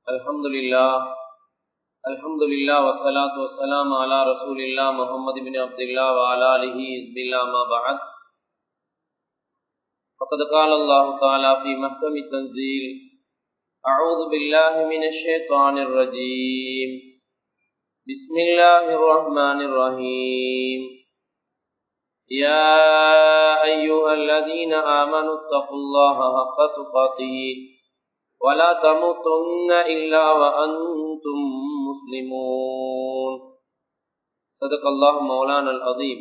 الحمد لله الحمد لله والصلاة والسلام على رسول الله محمد بن عبد الله وعلى آله بسم الله ما بعد فقد قال الله تعالى في محكم التنزيل أعوذ بالله من الشيطان الرجيم بسم الله الرحمن الرحيم يا أيها الذين آمنوا اتقوا الله حق تقاته ولا تموتن إلا وأنتم مسلمون صدق الله مولانا العظيم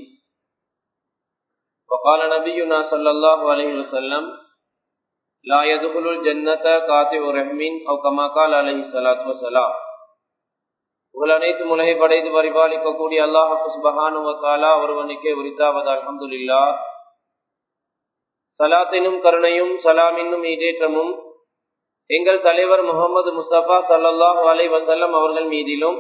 وقال نبينا صلى الله عليه وسلم لا يدخل الجنة قاطع رحم أو كما قال عليه الصلاة والسلام உங்கள் அனைத்து உலகை படைத்து பரிபாலிக்கக்கூடிய அல்லாஹு சுபஹானுவத்தாலா ஒருவனுக்கே உரித்தாவது அலமதுல்லா சலாத்தினும் கருணையும் சலாமின்னும் ஈடேற்றமும் எங்கள் தலைவர் முகமது முஸ்தபா சல்லாஹூ அலை வசல்லம் அவர்கள் மீதிலும்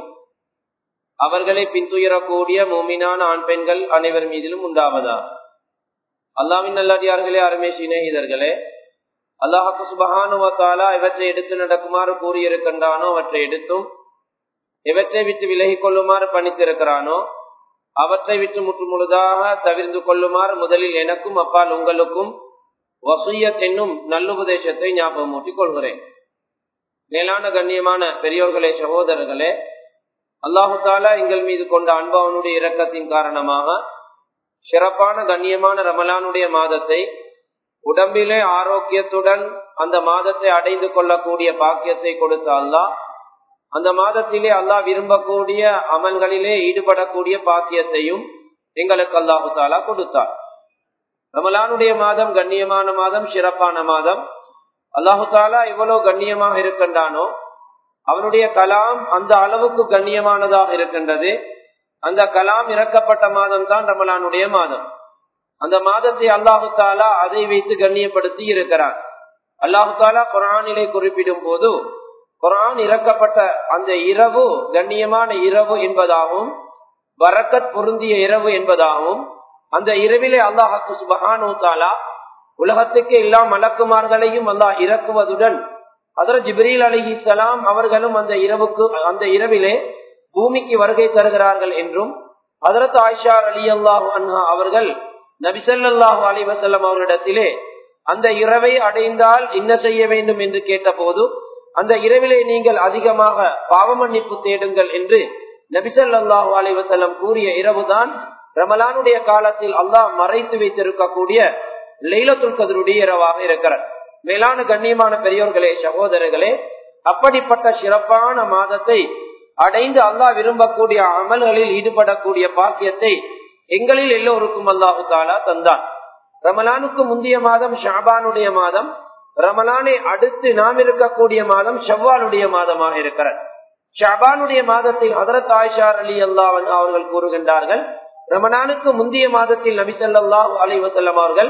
அவர்களை பின்துயரக்கூடிய மூமினான ஆண் பெண்கள் அனைவர் மீதிலும் உண்டாவதா அல்லாவின் நல்லடியார்களே அருமை சிநேகிதர்களே அல்லாஹாக்கு சுபஹானுவத்தாலா இவற்றை எடுத்து நடக்குமாறு கூறியிருக்கின்றானோ அவற்றை எடுத்தும் எவற்றை விட்டு விலகிக் கொள்ளுமாறு பணித்திருக்கிறானோ அவற்றை விட்டு முற்று முழுதாக தவிர்ந்து கொள்ளுமாறு முதலில் எனக்கும் அப்பால் உங்களுக்கும் வசூயத் என்னும் நல்லுபதேசத்தை ஞாபகம் ஊட்டிக் கொள்கிறேன் மேலான கண்ணியமான பெரியோர்களே சகோதரர்களே அல்லாஹு தாலா எங்கள் மீது கொண்ட அன்பவனுடைய இரக்கத்தின் காரணமாக சிறப்பான கண்ணியமான ரமலானுடைய மாதத்தை உடம்பிலே ஆரோக்கியத்துடன் அந்த மாதத்தை அடைந்து கொள்ளக்கூடிய பாக்கியத்தை கொடுத்த அல்லாஹ் அந்த மாதத்திலே அல்லாஹ் விரும்பக்கூடிய அமல்களிலே ஈடுபடக்கூடிய பாக்கியத்தையும் எங்களுக்கு அல்லாஹு தாலா கொடுத்தார் ரமலானுடைய மாதம் கண்ணியமான மாதம் சிறப்பான மாதம் அல்லாஹு தாலா எவ்வளவு கண்ணியமாக இருக்கின்றானோ அவனுடைய கலாம் அந்த அளவுக்கு கண்ணியமானதாக இருக்கின்றது அந்த கலாம் இறக்கப்பட்ட மாதம் தான் ரமலானுடைய மாதம் அந்த மாதத்தை அல்லாஹு தாலா அதை வைத்து கண்ணியப்படுத்தி இருக்கிறான் அல்லாஹு தாலா குரானிலே குறிப்பிடும் போது குரான் இறக்கப்பட்ட அந்த இரவு கண்ணியமான இரவு என்பதாகவும் வரக்கத் பொருந்திய இரவு என்பதாகவும் அந்த இரவிலே அல்லாஹாக்கு சுபஹானு தாலா உலகத்துக்கு எல்லா மலக்குமார்களையும் அல்லாஹ் இறக்குவதுடன் அதர் ஜிப்ரீல் அலி சலாம் அவர்களும் அந்த இரவுக்கு அந்த இரவிலே பூமிக்கு வருகை தருகிறார்கள் என்றும் அதரத் ஆயிஷார் அலி அல்லாஹு அன்ஹா அவர்கள் நபிசல்லாஹு அலி வசல்லம் அவரிடத்திலே அந்த இரவை அடைந்தால் என்ன செய்ய வேண்டும் என்று கேட்டபோது அந்த இரவிலே நீங்கள் அதிகமாக பாவ மன்னிப்பு தேடுங்கள் என்று நபிசல்லாஹு அலி வசல்லம் கூறிய இரவுதான் ரமலானுடைய காலத்தில் அல்லாஹ் மறைத்து வைத்திருக்கக்கூடிய லைலத்துல் கதருடைய இரவாக இருக்கிறார் மேலான கண்ணியமான பெரியோர்களே சகோதரர்களே அப்படிப்பட்ட சிறப்பான மாதத்தை அடைந்து அல்லாஹ் விரும்பக்கூடிய அமல்களில் ஈடுபடக்கூடிய பாக்கியத்தை எங்களில் எல்லோருக்கும் அல்லாஹு தாலா தந்தான் ரமலானுக்கு முந்தைய மாதம் ஷாபானுடைய மாதம் ரமலானை அடுத்து நாம் இருக்கக்கூடிய மாதம் ஷவ்வாலுடைய மாதமாக இருக்கிறார் ஷாபானுடைய மாதத்தில் ஹதரத் ஆயிஷார் அலி அல்லாவன் அவர்கள் கூறுகின்றார்கள் ரமலானுக்கு முந்தைய மாதத்தில் நபிசல்லாஹு அலி வசல்லம் அவர்கள்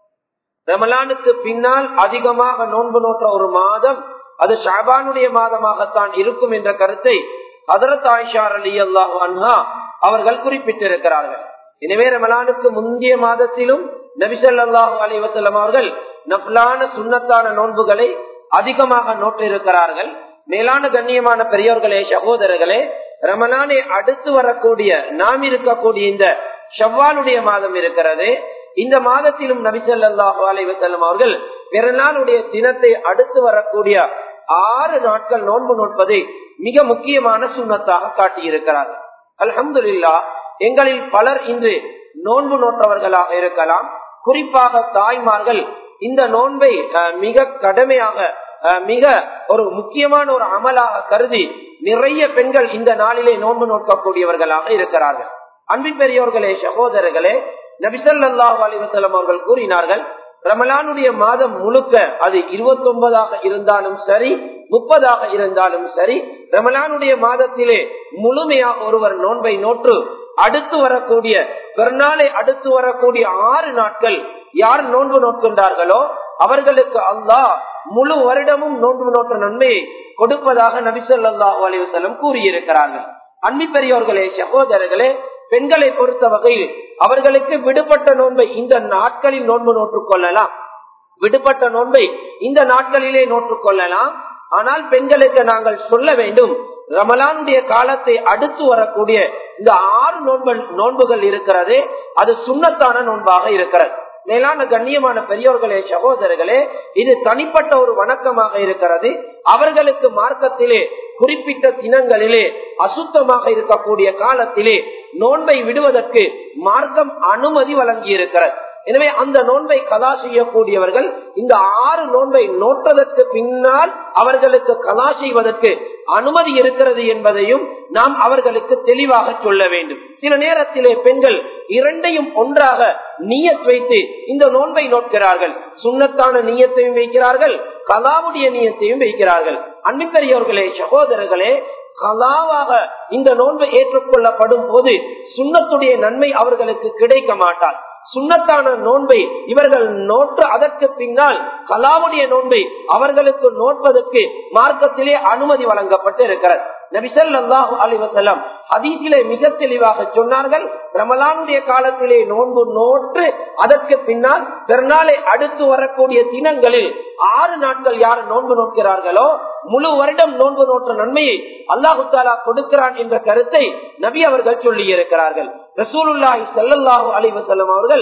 ரமலானுக்கு பின்னால் அதிகமாக நோன்பு நோற்ற ஒரு மாதம் அது ஷாபானுடைய மாதமாகத்தான் இருக்கும் என்ற கருத்தை ஹதரத் ஆயிஷார் அலி அல்லாஹு அன்ஹா அவர்கள் குறிப்பிட்டிருக்கிறார்கள் எனவே ரமலானுக்கு முந்தைய மாதத்திலும் நபிசல்லாஹு அலி வசல்லம் அவர்கள் நப்லான சுண்ணத்தான நோன்புகளை அதிகமாக நோட்டிருக்கிறார்கள் மேலான கண்ணியமான பெரியோர்களே சகோதரர்களே ரமலானை அடுத்து வரக்கூடிய நாம் இருக்கக்கூடிய இந்த ஷவ்வாலுடைய மாதம் இருக்கிறது இந்த மாதத்திலும் நபிசல்லாஹு அலைவசல்லம் அவர்கள் பிறநாளுடைய தினத்தை அடுத்து வரக்கூடிய ஆறு நாட்கள் நோன்பு நோட்பதை மிக முக்கியமான சுண்ணத்தாக காட்டியிருக்கிறார் அல்ஹம்துல்லா எங்களில் பலர் இன்று நோன்பு நோற்றவர்களாக இருக்கலாம் குறிப்பாக தாய்மார்கள் இந்த நோன்பை மிக கடமையாக மிக ஒரு முக்கியமான ஒரு அமலாக கருதி நிறைய பெண்கள் இந்த நாளிலே நோன்பு நோக்கக்கூடியவர்களாக இருக்கிறார்கள் அன்பின் பெரியோர்களே சகோதரர்களே நபிசல்லாஹு அலிவசலம் அவர்கள் கூறினார்கள் ரமலானுடைய மாதம் முழுக்க அது இருபத்தி ஒன்பதாக இருந்தாலும் சரி முப்பதாக இருந்தாலும் சரி ரமலானுடைய மாதத்திலே முழுமையாக ஒருவர் நோன்பை நோற்று அடுத்து வரக்கூடிய பெருநாளை அடுத்து வரக்கூடிய ஆறு நாட்கள் யார் நோன்பு நோக்கின்றார்களோ அவர்களுக்கு அல்லாஹ் முழு வருடமும் நோன்பு நோற்ற நன்மையை கொடுப்பதாக நபிசல்லாஹு அலிவசலம் கூறியிருக்கிறார்கள் அன்பி பெரியோர்களே சகோதரர்களே பெண்களை பொறுத்த வகையில் அவர்களுக்கு விடுபட்ட நோன்பை இந்த நாட்களில் நோன்பு நோற்றுக் கொள்ளலாம் விடுபட்ட நோன்பை இந்த நாட்களிலே நோற்றுக் கொள்ளலாம் ஆனால் பெண்களுக்கு நாங்கள் சொல்ல வேண்டும் ரமலானுடைய காலத்தை அடுத்து வரக்கூடிய இந்த ஆறு நோன்பு நோன்புகள் இருக்கிறது அது சுண்ணத்தான நோன்பாக இருக்கிறது மேலான கண்ணியமான பெரியோர்களே சகோதரர்களே இது தனிப்பட்ட ஒரு வணக்கமாக இருக்கிறது அவர்களுக்கு மார்க்கத்திலே குறிப்பிட்ட தினங்களிலே அசுத்தமாக இருக்கக்கூடிய காலத்திலே நோன்பை விடுவதற்கு மார்க்கம் அனுமதி வழங்கி இருக்கிறது எனவே அந்த நோன்பை கலா செய்யக்கூடியவர்கள் இந்த ஆறு நோன்பை நோட்டதற்கு பின்னால் அவர்களுக்கு கலா செய்வதற்கு அனுமதி இருக்கிறது என்பதையும் நாம் அவர்களுக்கு தெளிவாக சொல்ல வேண்டும் சில நேரத்திலே பெண்கள் இரண்டையும் ஒன்றாக நீயத் வைத்து இந்த நோன்பை நோக்கிறார்கள் சுண்ணத்தான நீயத்தையும் வைக்கிறார்கள் கலாவுடைய நீயத்தையும் வைக்கிறார்கள் அன்பிற்கரியவர்களே சகோதரர்களே கலாவாக இந்த நோன்பு ஏற்றுக்கொள்ளப்படும் போது சுண்ணத்துடைய நன்மை அவர்களுக்கு கிடைக்க மாட்டார் சுண்ணத்தான நோன்பை இவர்கள் நோட்டு அதற்கு பின்னால் கலாவுடைய நோன்பை அவர்களுக்கு நோட்பதற்கு மார்க்கத்திலே அனுமதி வழங்கப்பட்டு இருக்கிறது நபிசல்லாஹு அலிவசலம் ஹதீசிலே மிக தெளிவாக சொன்னார்கள் ரமலானுடைய காலத்திலே நோன்பு நோற்று அதற்கு பின்னால் பெருநாளை அடுத்து வரக்கூடிய தினங்களில் ஆறு நாட்கள் யார் நோன்பு நோக்கிறார்களோ முழு வருடம் நோன்பு நோற்ற நன்மையை அல்லாஹு தாலா கொடுக்கிறான் என்ற கருத்தை நபி அவர்கள் சொல்லி இருக்கிறார்கள் ரசூலுல்லாஹி சல்லாஹூ அலிவசல்லம் அவர்கள்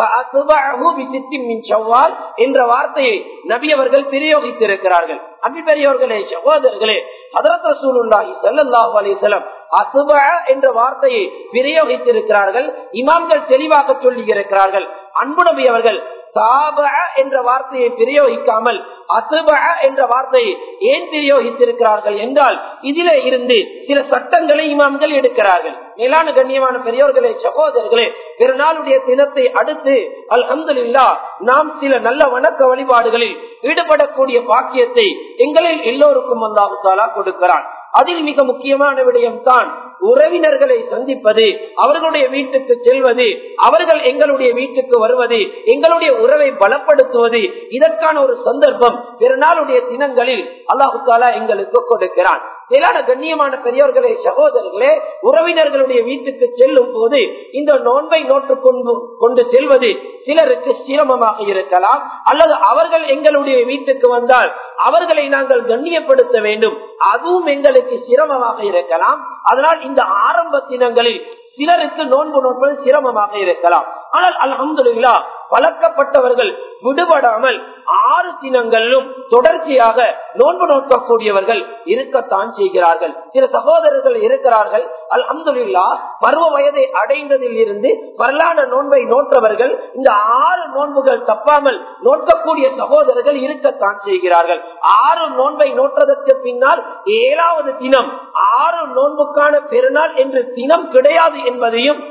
என்ற வார்த்தையை நபி அவர்கள் பிரயோகித்திருக்கிறார்கள் அபி பெரியவர்களே சகோதரர்களே அதரத் ரசூலுல்லாஹி சல்லாஹூ அலிசலம் அசுப என்ற வார்த்தையை பிரயோகித்திருக்கிறார்கள் இமாம்கள் தெளிவாக சொல்லி இருக்கிறார்கள் அன்பு நபி அவர்கள் சாப என்ற வார்த்தையை பிரயோகிக்காமல் அசுப என்ற வார்த்தையை ஏன் பிரயோகித்திருக்கிறார்கள் என்றால் இதிலே இருந்து சில சட்டங்களை இமாம்கள் எடுக்கிறார்கள் மேலான கண்ணியமான பெரியோர்களே சகோதரர்களே பெருநாளுடைய தினத்தை அடுத்து அல்ஹம்துல்லா நாம் சில நல்ல வணக்க வழிபாடுகளில் ஈடுபடக்கூடிய பாக்கியத்தை எங்களில் எல்லோருக்கும் அல்லாஹு தாலா கொடுக்கிறான் அதில் மிக முக்கியமான விடயம் தான் உறவினர்களை சந்திப்பது அவர்களுடைய வீட்டுக்கு செல்வது அவர்கள் எங்களுடைய வீட்டுக்கு வருவது எங்களுடைய உறவை பலப்படுத்துவது இதற்கான ஒரு சந்தர்ப்பம் பிறநாளுடைய தினங்களில் அல்லாஹு தாலா எங்களுக்கு கொடுக்கிறான் மேலான கண்ணியமான பெரியோர்களே சகோதரர்களே உறவினர்களுடைய வீட்டுக்கு செல்லும் போது இந்த நோன்பை நோட்டு கொண்டு கொண்டு செல்வது சிலருக்கு சிரமமாக இருக்கலாம் அல்லது அவர்கள் எங்களுடைய வீட்டுக்கு வந்தால் அவர்களை நாங்கள் கண்ணியப்படுத்த வேண்டும் அதுவும் எங்களுக்கு சிரமமாக இருக்கலாம் அதனால் இந்த ஆரம்ப தினங்களில் சிலருக்கு நோன்பு நோன்பது சிரமமாக இருக்கலாம் ஆனால் அலமதுல்லா பழக்கப்பட்டவர்கள் விடுபடாமல் ஆறு தினங்களிலும் தொடர்ச்சியாக நோன்பு நோக்கக்கூடியவர்கள் இருக்கத்தான் செய்கிறார்கள் சில சகோதரர்கள் இருக்கிறார்கள் அல் அம்துல்லா பருவ வயதை அடைந்ததில் இருந்து வரலான நோன்பை நோற்றவர்கள் இந்த ஆறு நோன்புகள் தப்பாமல் நோக்கக்கூடிய சகோதரர்கள் இருக்கத்தான் செய்கிறார்கள் ஆறு நோன்பை நோற்றதற்கு பின்னால் ஏழாவது தினம் ஆறு நோன்புக்கான பெருநாள் என்று தினம் கிடையாது என்பதையும்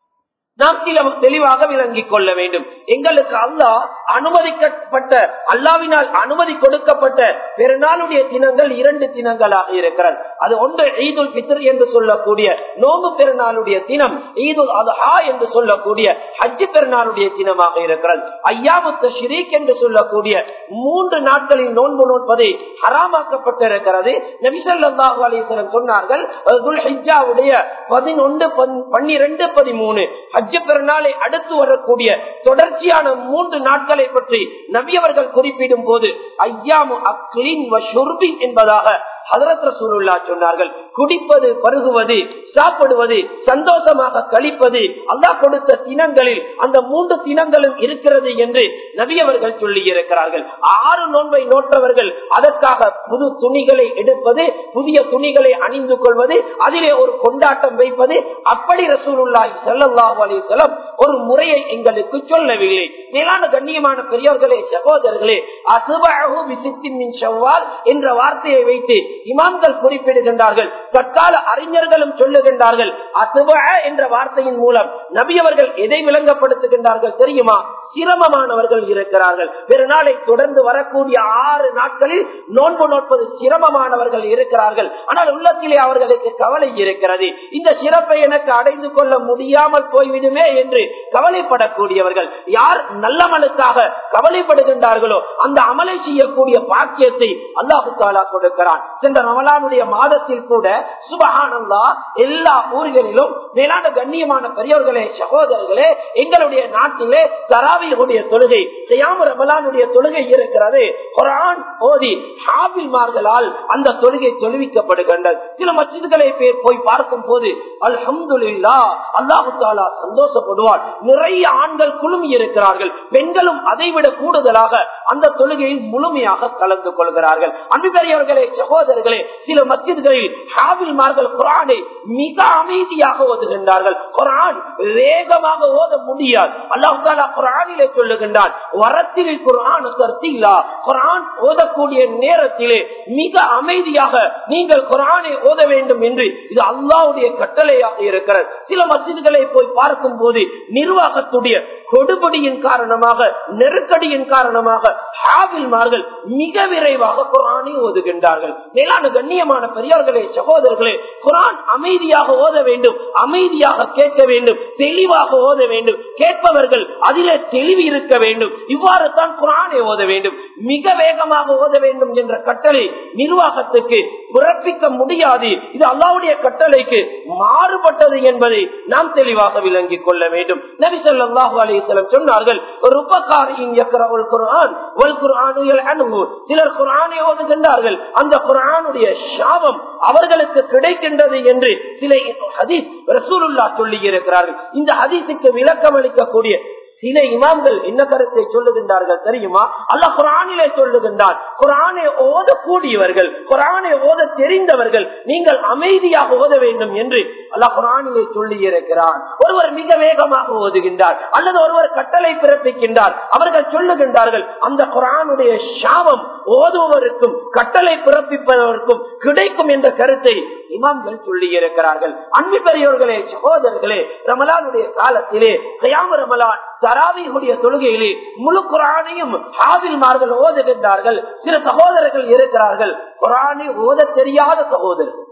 நாம் சில தெளிவாக விளங்கிக் கொள்ள வேண்டும் எங்களுக்கு அல்லாஹ் அனுமதிக்கப்பட்ட அல்லாவினால் அனுமதி கொடுக்கப்பட்ட பெருநாளுடைய தினங்கள் இரண்டு தினங்களாக இருக்கிறது அது ஒன்று ஈதுல் பித்ர் என்று சொல்லக்கூடிய நோம்பு பெருநாளுடைய தினம் ஈதுல் அதுஹா என்று சொல்லக்கூடிய ஹஜ்ஜு பெருநாளுடைய தினமாக இருக்கிறது ஐயாமுத்த ஷிரீக் என்று சொல்லக்கூடிய மூன்று நாட்களில் நோன்பு நோட்பதை ஹராமாக்கப்பட்டிருக்கிறது நபிசல்லாஹு அலிஸ்வரம் சொன்னார்கள் ஹிஜாவுடைய பதினொன்று பன்னிரண்டு பதிமூணு ஹஜ்ஜ பெருநாளை அடுத்து வரக்கூடிய தொடர்ச்சியான மூன்று நாட்களை பற்றி நபி அவர்கள் குறிப்பிடும் போது ஐயாமு அக்லின் என்பதாக ஹதரத் ரசூலுல்லா சொன்னார்கள் குடிப்பது பருகுவது சாப்பிடுவது சந்தோஷமாக கழிப்பது அல்லாஹ் கொடுத்த தினங்களில் அந்த மூன்று தினங்களும் இருக்கிறது என்று நபி அவர்கள் சொல்லி இருக்கிறார்கள் ஆறு நோன்பை நோற்றவர்கள் அதற்காக புது துணிகளை எடுப்பது புதிய துணிகளை அணிந்து கொள்வது அதிலே ஒரு கொண்டாட்டம் வைப்பது அப்படி ரசூலுல்லாய் செல்லல்லாஹு அலிசலம் ஒரு முறையை எங்களுக்கு சொல்லவில்லை மேலான கண்ணியமான பெரியவர்களே சகோதரர்களே அசுபாகு விசித்தின் செவ்வால் என்ற வார்த்தையை வைத்து இமாம்கள் குறிப்பிடுகின்றார்கள் தற்கால அறிஞர்களும் சொல்லுகின்றார்கள் அசுப என்ற வார்த்தையின் மூலம் நபி அவர்கள் எதை விளங்கப்படுத்துகின்றார்கள் தெரியுமா சிரமமானவர்கள் இருக்கிறார்கள் பெருநாளை தொடர்ந்து வரக்கூடிய ஆறு நாட்களில் நோன்பு நோட்பது சிரமமானவர்கள் இருக்கிறார்கள் ஆனால் உள்ளத்திலே அவர்களுக்கு கவலை இருக்கிறது இந்த சிறப்பை எனக்கு அடைந்து கொள்ள முடியாமல் போய்விடுமே என்று கவலைப்படக்கூடியவர்கள் யார் நல்லமலுக்காக கவலைப்படுகின்றார்களோ அந்த அமலை செய்யக்கூடிய பாக்கியத்தை அல்லாஹு தாலா கொடுக்கிறான் சென்ற ரமலானுடைய மாதத்தில் கூட சுபஹானல்லா எல்லா ஊர்களிலும் மேலான கண்ணியமான பெரியவர்களே சகோதரர்களே எங்களுடைய நாட்டிலே தராவியுடைய தொழுகை செய்யாம ரமலானுடைய தொழுகை இருக்கிறது குரான் ஓதி ஹாபில்மார்களால் அந்த தொழுகை தொழுவிக்கப்படுகின்றது சில மசித்களை போய் பார்க்கும் போது அல்ஹம்துல்லா அல்லாஹு தாலா சந்தோஷப்படுவார் நிறைய ஆண்கள் குழுமி இருக்கிறார்கள் பெண்களும் அதைவிட கூடுதலாக அந்த தொழுகையில் முழுமையாக கலந்து கொள்கிறார்கள் அன்பு பெரியவர்களே சகோதரர்களே சில மசித்களில் ஹாபில்மார்கள் குரானை மிக அமைதியாக ஓதுகின்றார்கள் குரான் வேகமாக ஓத முடியாது அல்லாஹு தாலா குரானிலே சொல்லுகின்றான் வரத்தில் குரான் கருத்தில்லா குரான் ஓதக்கூடிய நேரத்திலே மிக அமைதியாக நீங்கள் குரானை ஓத வேண்டும் என்று இது அல்லாவுடைய கட்டளையாக இருக்கிறது சில மசித்களை போய் பார்க்கும் போது நிர்வாகத்துடைய கொடுபடியின் காரணமாக நெருக்கடியின் காரணமாக ஹாவில்மார்கள் மிக விரைவாக குரானை ஓதுகின்றார்கள் மேலான கண்ணியமான பெரியார்களே சகோதரர்களே குரான் அமைதியாக ஓத வேண்டும் அமைதியாக கேட்க வேண்டும் தெளிவாக ஓத வேண்டும் கேட்பவர்கள் அதிலே தெளிவு இருக்க வேண்டும் இவ்வாறு தான் குரானை ஓத வேண்டும் மிக வேகமாக ஓத வேண்டும் என்ற கட்டளை நிர்வாகத்துக்கு பிறப்பிக்க முடியாது இது அல்லாவுடைய கட்டளைக்கு மாறுபட்டது என்பதை நாம் தெளிவாக விளங்கிக் கொள்ள வேண்டும் நபி சொல்லாஹு அலிசலம் சொன்னார்கள் ஒரு உபகாரியின் குரான் சிலர் குரானை ஓதுகின்றார்கள் அந்த குரானுடைய சாபம் அவர்களுக்கு கிடைக்கின்றது என்று சில ஹதீஸ் ரசூலுல்லா சொல்லி இருக்கிறார்கள் இந்த ஹதீஸுக்கு விளக்கம் அளிக்கக்கூடிய சில இமாம்கள் என்ன கருத்தை சொல்லுகின்றார்கள் தெரியுமா அல்ல குரானிலே சொல்லுகின்றார் குரானை ஓதக்கூடியவர்கள் குரானை ஓத தெரிந்தவர்கள் நீங்கள் அமைதியாக ஓத வேண்டும் என்று அல்ல குரானிலே சொல்லி இருக்கிறார் ஒருவர் மிக வேகமாக ஓதுகின்றார் அல்லது ஒருவர் கட்டளை பிறப்பிக்கின்றார் அவர்கள் சொல்லுகின்றார்கள் அந்த குரானுடைய சாபம் ஓதுவதற்கும் கட்டளை பிறப்பிப்பதற்கும் கிடைக்கும் என்ற கருத்தை இமாம்கள் சொல்லி இருக்கிறார்கள் அன்பு பெரியவர்களே சகோதரர்களே ரமலானுடைய காலத்திலே கயாம ரமலான் தராவியுடைய தொழுகையிலே முழு குரானையும் ஹாவில்மார்கள் ஓதுகின்றார்கள் சில சகோதரர்கள் இருக்கிறார்கள் குரானை ஓத தெரியாத சகோதரர்கள்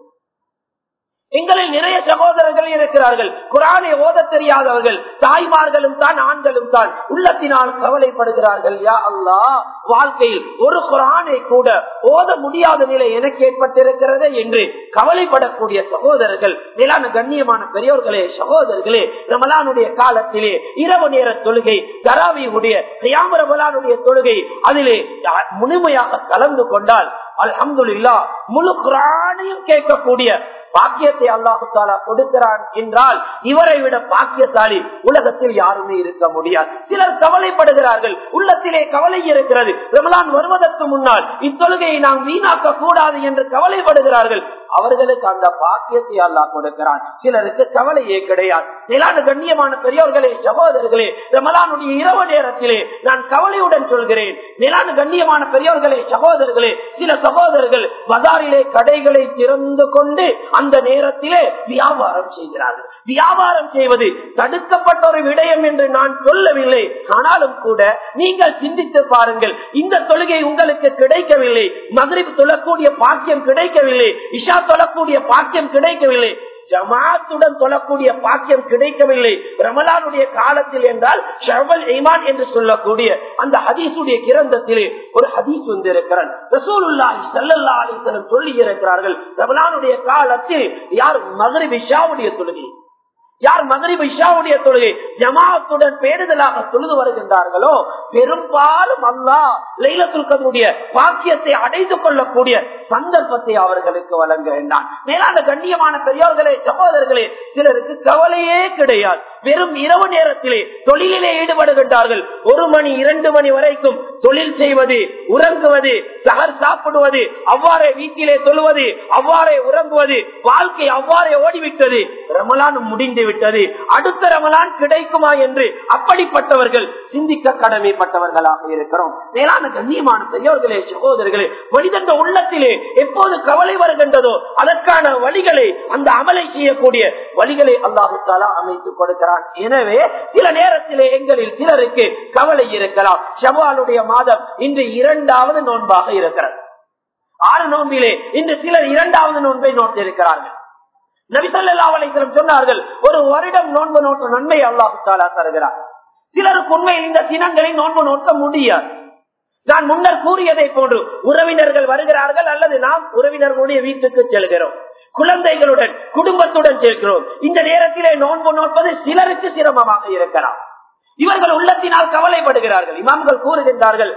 எங்களில் நிறைய சகோதரர்கள் இருக்கிறார்கள் குரானை ஓத தெரியாதவர்கள் தாய்மார்களும் தான் ஆண்களும் தான் உள்ளத்தினால் கவலைப்படுகிறார்கள் யா அல்லா வாழ்க்கையில் ஒரு குரானை கூட ஓத முடியாத நிலை எனக்கு ஏற்பட்டிருக்கிறது என்று கவலைப்படக்கூடிய சகோதரர்கள் மேலான கண்ணியமான பெரியோர்களே சகோதரர்களே ரமலானுடைய காலத்திலே இரவு நேர தொழுகை தராவியுடைய ரமலானுடைய தொழுகை அதிலே முழுமையாக கலந்து கொண்டால் அல்ஹம்துல்லா முழு குரானையும் கேட்கக்கூடிய பாக்கியத்தை அல்லாஹு தாலா கொடுக்கிறான் என்றால் இவரை விட பாக்கியசாலி உலகத்தில் யாருமே இருக்க முடியாது சிலர் கவலைப்படுகிறார்கள் உள்ளத்திலே கவலை இருக்கிறது ரமலான் வருவதற்கு முன்னால் இத்தொழுகையை நாம் வீணாக்க கூடாது என்று கவலைப்படுகிறார்கள் அவர்களுக்கு அந்த பாக்கியத்தை அல்லாஹ் கொடுக்கிறான் சிலருக்கு கவலையே கிடையாது நிலான கண்ணியமான பெரியோர்களே சகோதரர்களே ரமலானுடைய இரவு நேரத்திலே நான் கவலையுடன் சொல்கிறேன் நிலான கண்ணியமான பெரியோர்களே சகோதரர்களே சில சகோதரர்கள் பஜாரிலே கடைகளை திறந்து கொண்டு அந்த நேரத்திலே வியாபாரம் செய்கிறார்கள் வியாபாரம் செய்வது தடுக்கப்பட்ட ஒரு விடயம் என்று நான் சொல்லவில்லை ஆனாலும் கூட நீங்கள் சிந்தித்து பாருங்கள் இந்த தொழுகை உங்களுக்கு கிடைக்கவில்லை மகரிப் தொழக்கூடிய பாக்கியம் கிடைக்கவில்லை இஷா தொழக்கூடிய பாக்கியம் கிடைக்கவில்லை ஜமாத்துடன் தொழக்கூடிய பாக்கியம் கிடைக்கவில்லை ரமலானுடைய காலத்தில் என்றால் ஷவல் ஈமான் என்று சொல்லக்கூடிய அந்த ஹதீசுடைய கிரந்தத்திலே ஒரு ஹதீஸ் வந்து இருக்கிறார் ரசூலுல்லாஹி ஸல்லல்லாஹு அலைஹி வஸல்லம் சொல்லி இருக்கிறார்கள் ரமலானுடைய காலத்தில் யார் மகரிப் இஷாவுடைய தொழுகை யார் மகரிப் இஷாவுடைய தொழுகை ஜமாத்துடன் பேடுதலாக தொழுது வருகின்றார்களோ பெரும்பாலும் அல்லா லைலத்துல் கதருடைய பாக்கியத்தை அடைந்து கொள்ளக்கூடிய சந்தர்ப்பத்தை அவர்களுக்கு வழங்குகின்றான் மேலான கண்ணியமான பெரியோர்களே சகோதரர்களே சிலருக்கு கவலையே கிடையாது வெறும் இரவு நேரத்திலே தொழிலிலே ஈடுபடுகின்றார்கள் ஒரு மணி இரண்டு மணி வரைக்கும் தொழில் செய்வது உறங்குவது சகர் சாப்பிடுவது அவ்வாறே வீட்டிலே தொழுவது அவ்வாறே உறங்குவது வாழ்க்கை அவ்வாறே ஓடிவிட்டது ரமலான் முடிந்து விட்டது அடுத்த ரமலான் கிடைக்குமா என்று அப்படிப்பட்டவர்கள் சிந்திக்க கடமைப்பட்டவர்களாக இருக்கிறோம் மேலான கண்ணியமான பெரியவர்களே சகோதரர்களே மனிதன் உள்ளத்திலே எப்போது கவலை வருகின்றதோ அதற்கான வழிகளை அந்த அமலை செய்யக்கூடிய வழிகளை அல்லாஹு தாலா அமைத்துக் கொடுக்கிறான் எனவே சில நேரத்திலே எங்களில் சிலருக்கு கவலை இருக்கலாம் ஷவாலுடைய மாதம் இன்று இரண்டாவது நோன்பாக இருக்கிறது ஆறு நோன்பிலே இன்று சிலர் இரண்டாவது நோன்பை நோட்டு இருக்கிறார்கள் நபிசல்லாவலைத்திலும் சொன்னார்கள் ஒரு வருடம் நோன்பு நோட்டு நன்மை அல்லாஹு தாலா தருகிறார் சிலருக்கு உண்மையில் இந்த தினங்களை நோன்பு நோக்க முடியாது நான் முன்னர் கூறியதை போன்று உறவினர்கள் வருகிறார்கள் அல்லது நாம் உறவினர்களுடைய வீட்டுக்கு செல்கிறோம் குழந்தைகளுடன் குடும்பத்துடன் சேர்க்கிறோம் இந்த நேரத்திலே நோன்பு நோட்பது சிலருக்கு சிரமமாக இருக்கலாம் இவர்கள் உள்ளத்தினால் கவலைப்படுகிறார்கள் இமாம்கள் கூறுகின்றார்கள்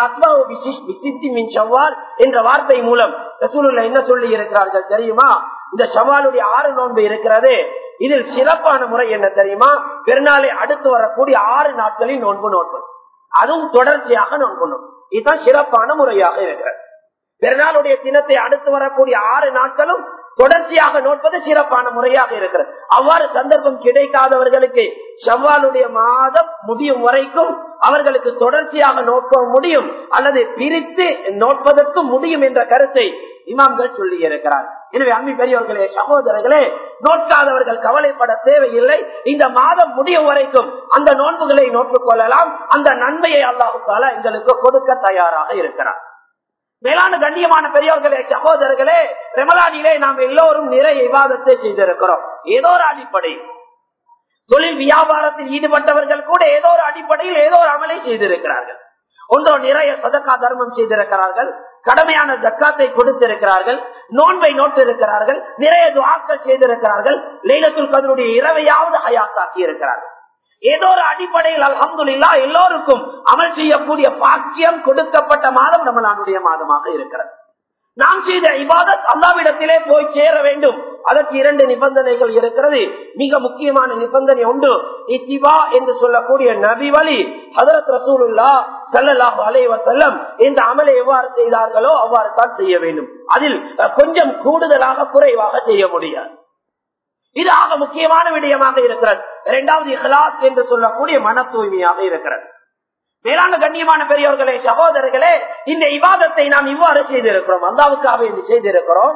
என்ற வார்த்தை மூலம் ரசூலுல்லா என்ன சொல்லி இருக்கிறார்கள் தெரியுமா இந்த ஷவாலுடைய ஆறு நோன்பு இருக்கிறது இதில் சிறப்பான முறை என்ன தெரியுமா பெருநாளை அடுத்து வரக்கூடிய ஆறு நாட்களில் நோன்பு நோன்பு அதுவும் தொடர்ச்சியாக நோன்பு நோன்பு இதுதான் சிறப்பான முறையாக இருக்கிறது பெருநாளுடைய தினத்தை அடுத்து வரக்கூடிய ஆறு நாட்களும் தொடர்ச்சியாக நோட்பது சிறப்பான முறையாக இருக்கிறது அவ்வாறு சந்தர்ப்பம் கிடைக்காதவர்களுக்கு செவ்வாலுடைய மாதம் முடியும் வரைக்கும் அவர்களுக்கு தொடர்ச்சியாக நோக்க முடியும் அல்லது பிரித்து நோட்பதற்கும் முடியும் என்ற கருத்தை இமாம்கள் சொல்லி இருக்கிறார் எனவே அம்மி பெரியவர்களே சகோதரர்களே நோட்காதவர்கள் கவலைப்பட தேவையில்லை இந்த மாதம் முடியும் வரைக்கும் அந்த நோன்புகளை நோட்டுக் கொள்ளலாம் அந்த நன்மையை அல்லாஹுக்கால எங்களுக்கு கொடுக்க தயாராக இருக்கிறார் மேலான கண்ணியமான பெரியவர்களே சகோதரர்களே ரெமலானிலே நாம் எல்லோரும் நிறைய விவாதத்தை செய்திருக்கிறோம் ஏதோ ஒரு அடிப்படை தொழில் வியாபாரத்தில் ஈடுபட்டவர்கள் கூட ஏதோ ஒரு அடிப்படையில் ஏதோ ஒரு அமலை செய்திருக்கிறார்கள் ஒன்றோ நிறைய சதக்கா தர்மம் செய்திருக்கிறார்கள் கடமையான ஜக்காத்தை கொடுத்திருக்கிறார்கள் நோன்பை நோட்டிருக்கிறார்கள் நிறைய துவாக்கள் செய்திருக்கிறார்கள் லைலத்துல் கதருடைய இரவையாவது ஹயாத்தாக்கி இருக்கிறார்கள் ஏதோ ஒரு அடிப்படையில் அலமதுல்லா எல்லோருக்கும் அமல் செய்யக்கூடிய பாக்கியம் கொடுக்கப்பட்ட மாதம் நம்மளுடைய மாதமாக இருக்கிறது நாம் செய்த இபாதத் அல்லாவிடத்திலே போய் சேர வேண்டும் அதற்கு இரண்டு நிபந்தனைகள் இருக்கிறது மிக முக்கியமான நிபந்தனை உண்டு இத்திவா என்று சொல்லக்கூடிய நபி வழி ஹதரத் ரசூலுல்லா சல்லாஹு அலைவ செல்லம் இந்த அமலை எவ்வாறு செய்தார்களோ அவ்வாறு தான் செய்ய வேண்டும் அதில் கொஞ்சம் கூடுதலாக குறைவாக செய்ய முடியாது இது ஆக முக்கியமான விடயமாக இருக்கிறது இரண்டாவது இஹ்லாஸ் என்று சொல்லக்கூடிய மன தூய்மையாக இருக்கிறது மேலான கண்ணியமான பெரியவர்களே சகோதரர்களே இந்த இவாதத்தை நாம் இவ்வாறு செய்திருக்கிறோம் அல்லாவுக்காக என்று செய்திருக்கிறோம்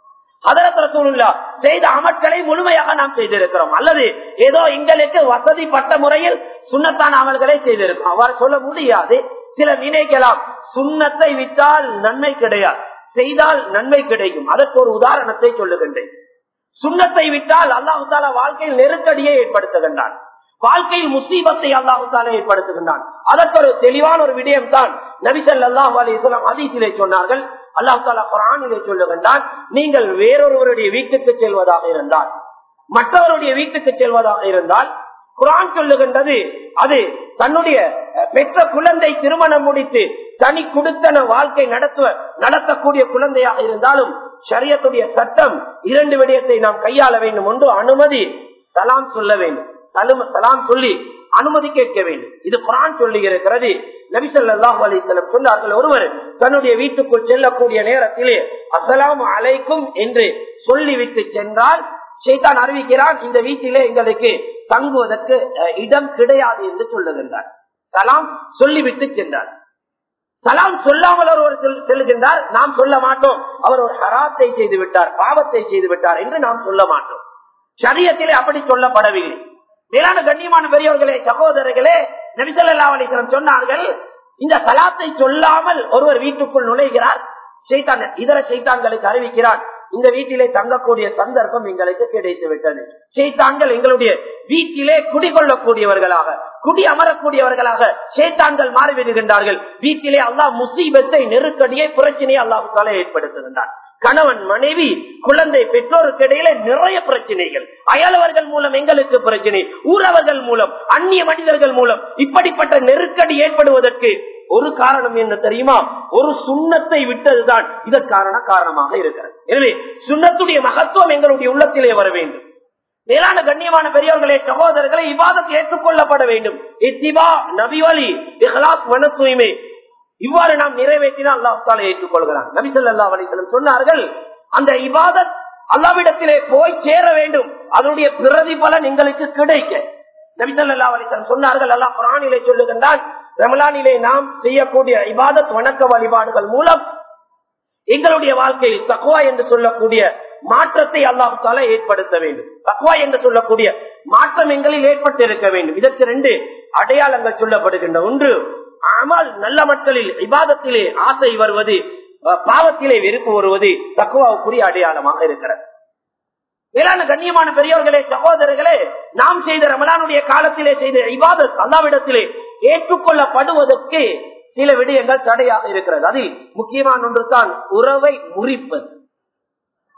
அதரத்துல செய்த அமட்களை முழுமையாக நாம் செய்திருக்கிறோம் அல்லது ஏதோ எங்களுக்கு வசதிப்பட்ட முறையில் சுண்ணத்தான அமல்களை செய்திருக்கிறோம் அவ்வாறு சொல்ல முடியாது சில நினைக்கலாம் சுண்ணத்தை விட்டால் நன்மை கிடையாது செய்தால் நன்மை கிடைக்கும் அதற்கு ஒரு உதாரணத்தை சொல்லுகின்றேன் சுண்ணத்தை விட்டால் அல்லாஹு தாலா வாழ்க்கையில் நெருக்கடியை ஏற்படுத்துகின்றான் வாழ்க்கையில் முசீபத்தை அல்லாஹு தாலா ஏற்படுத்துகின்றான் அதற்கு ஒரு தெளிவான ஒரு விடயம் தான் நபிசல் அல்லாஹு அலிஸ்லாம் அதீசிலே சொன்னார்கள் அல்லாஹு தாலா குரானிலே சொல்லுகின்றான் நீங்கள் வேறொருவருடைய வீட்டுக்கு செல்வதாக இருந்தால் மற்றவருடைய வீட்டுக்கு செல்வதாக இருந்தால் குரான் சொல்லுகின்றது அது தன்னுடைய பெற்ற குழந்தை திருமணம் முடித்து தனி குடுத்தன வாழ்க்கை நடத்துவ நடத்தக்கூடிய குழந்தையாக இருந்தாலும் சரியத்துடைய சட்டம் இரண்டு விடயத்தை நாம் கையாள வேண்டும் ஒன்று அனுமதி சலாம் சொல்ல வேண்டும் சலாம் சொல்லி அனுமதி கேட்க வேண்டும் இது குரான் சொல்லி இருக்கிறது நபிசல்லாஹு அலிசல்லம் சொன்னார்கள் ஒருவர் தன்னுடைய வீட்டுக்குள் செல்லக்கூடிய நேரத்திலே அசலாம் அலைக்கும் என்று சொல்லிவிட்டு சென்றால் சேத்தான் அறிவிக்கிறான் இந்த வீட்டிலே எங்களுக்கு தங்குவதற்கு இடம் கிடையாது என்று சொல்லுகின்றார் சலாம் சொல்லிவிட்டு சென்றார் சலாம் சொல்லாமல் ஒருவர் செல்கின்றார் நாம் சொல்ல மாட்டோம் அவர் ஒரு ஹராத்தை செய்து விட்டார் பாவத்தை செய்து விட்டார் என்று நாம் சொல்ல மாட்டோம் சரியத்திலே அப்படி சொல்லப்படவில்லை மேலான கண்ணியமான பெரியவர்களே சகோதரர்களே நபிசல்லா அலிஸ்லம் சொன்னார்கள் இந்த சலாத்தை சொல்லாமல் ஒருவர் வீட்டுக்குள் நுழைகிறார் செய்தான் இதர செய்தான்களுக்கு அறிவிக்கிறார் இந்த வீட்டிலே தங்கக்கூடிய சந்தர்ப்பம் எங்களுக்கு கிடைத்து விட்டது செய்தான்கள் எங்களுடைய வீட்டிலே குடிகொள்ளக்கூடியவர்களாக குடி அமரக்கூடியவர்களாக சேத்தான்கள் மாறிவிடுகின்றார்கள் வீட்டிலே அல்லாஹ் முசீபத்தை நெருக்கடியை பிரச்சனையை அல்லாஹுக்கால ஏற்படுத்துகின்றார் கணவன் மனைவி குழந்தை பெற்றோருக்கு இடையில நிறைய பிரச்சனைகள் அயலவர்கள் மூலம் எங்களுக்கு பிரச்சனை ஊரவர்கள் மூலம் அந்நிய மனிதர்கள் மூலம் இப்படிப்பட்ட நெருக்கடி ஏற்படுவதற்கு ஒரு காரணம் என்ன தெரியுமா ஒரு சுண்ணத்தை விட்டதுதான் இதற்கான காரணமாக இருக்கிறது எனவே சுண்ணத்துடைய மகத்துவம் எங்களுடைய உள்ளத்திலே வர வேண்டும் மேலான கண்ணியமான பெரியவர்களே சகோதரர்களை இவ்வாதத்தை ஏற்றுக்கொள்ளப்பட வேண்டும் இத்திபா நபிவலி இஹ்லாஸ் மன தூய்மை இவ்வாறு நாம் நிறைவேற்றினால் அல்லாஹால ஏற்றுக்கொள்கிறான் நபிசல்லா அலிசலம் சொன்னார்கள் அந்த இபாதத் அல்லாவிடத்திலே போய் சேர வேண்டும் அதனுடைய பிரதிபலன் எங்களுக்கு கிடைக்க நபிசல்லா அலிசலம் சொன்னார்கள் அல்லாஹ் குரானிலே சொல்லுகின்றான் ரமலானிலே நாம் செய்யக்கூடிய இபாதத் வணக்க வழிபாடுகள் மூலம் எங்களுடைய வாழ்க்கையில் தக்குவா என்று சொல்லக்கூடிய மாற்றத்தை அல்லாஹால ஏற்படுத்த வேண்டும் தக்குவா என்று சொல்லக்கூடிய மாற்றம் எங்களில் ஏற்பட்டு இருக்க வேண்டும் இதற்கு ரெண்டு அடையாளங்கள் சொல்லப்படுகின்ற ஒன்று அமல் நல்ல மக்களில் விவாதத்திலே ஆசை வருவது பாவத்திலே வெறுப்பு வருவது தக்குவாவுக்குரிய அடையாளமாக இருக்கிறது மேலான கண்ணியமான பெரியவர்களே சகோதரர்களே நாம் செய்த ரமலானுடைய காலத்திலே செய்த இவாதத் அல்லாவிடத்திலே ஏற்றுக்கொள்ளப்படுவதற்கு சில விடயங்கள் தடையாக இருக்கிறது அதில் முக்கியமான ஒன்று தான் உறவை முறிப்பது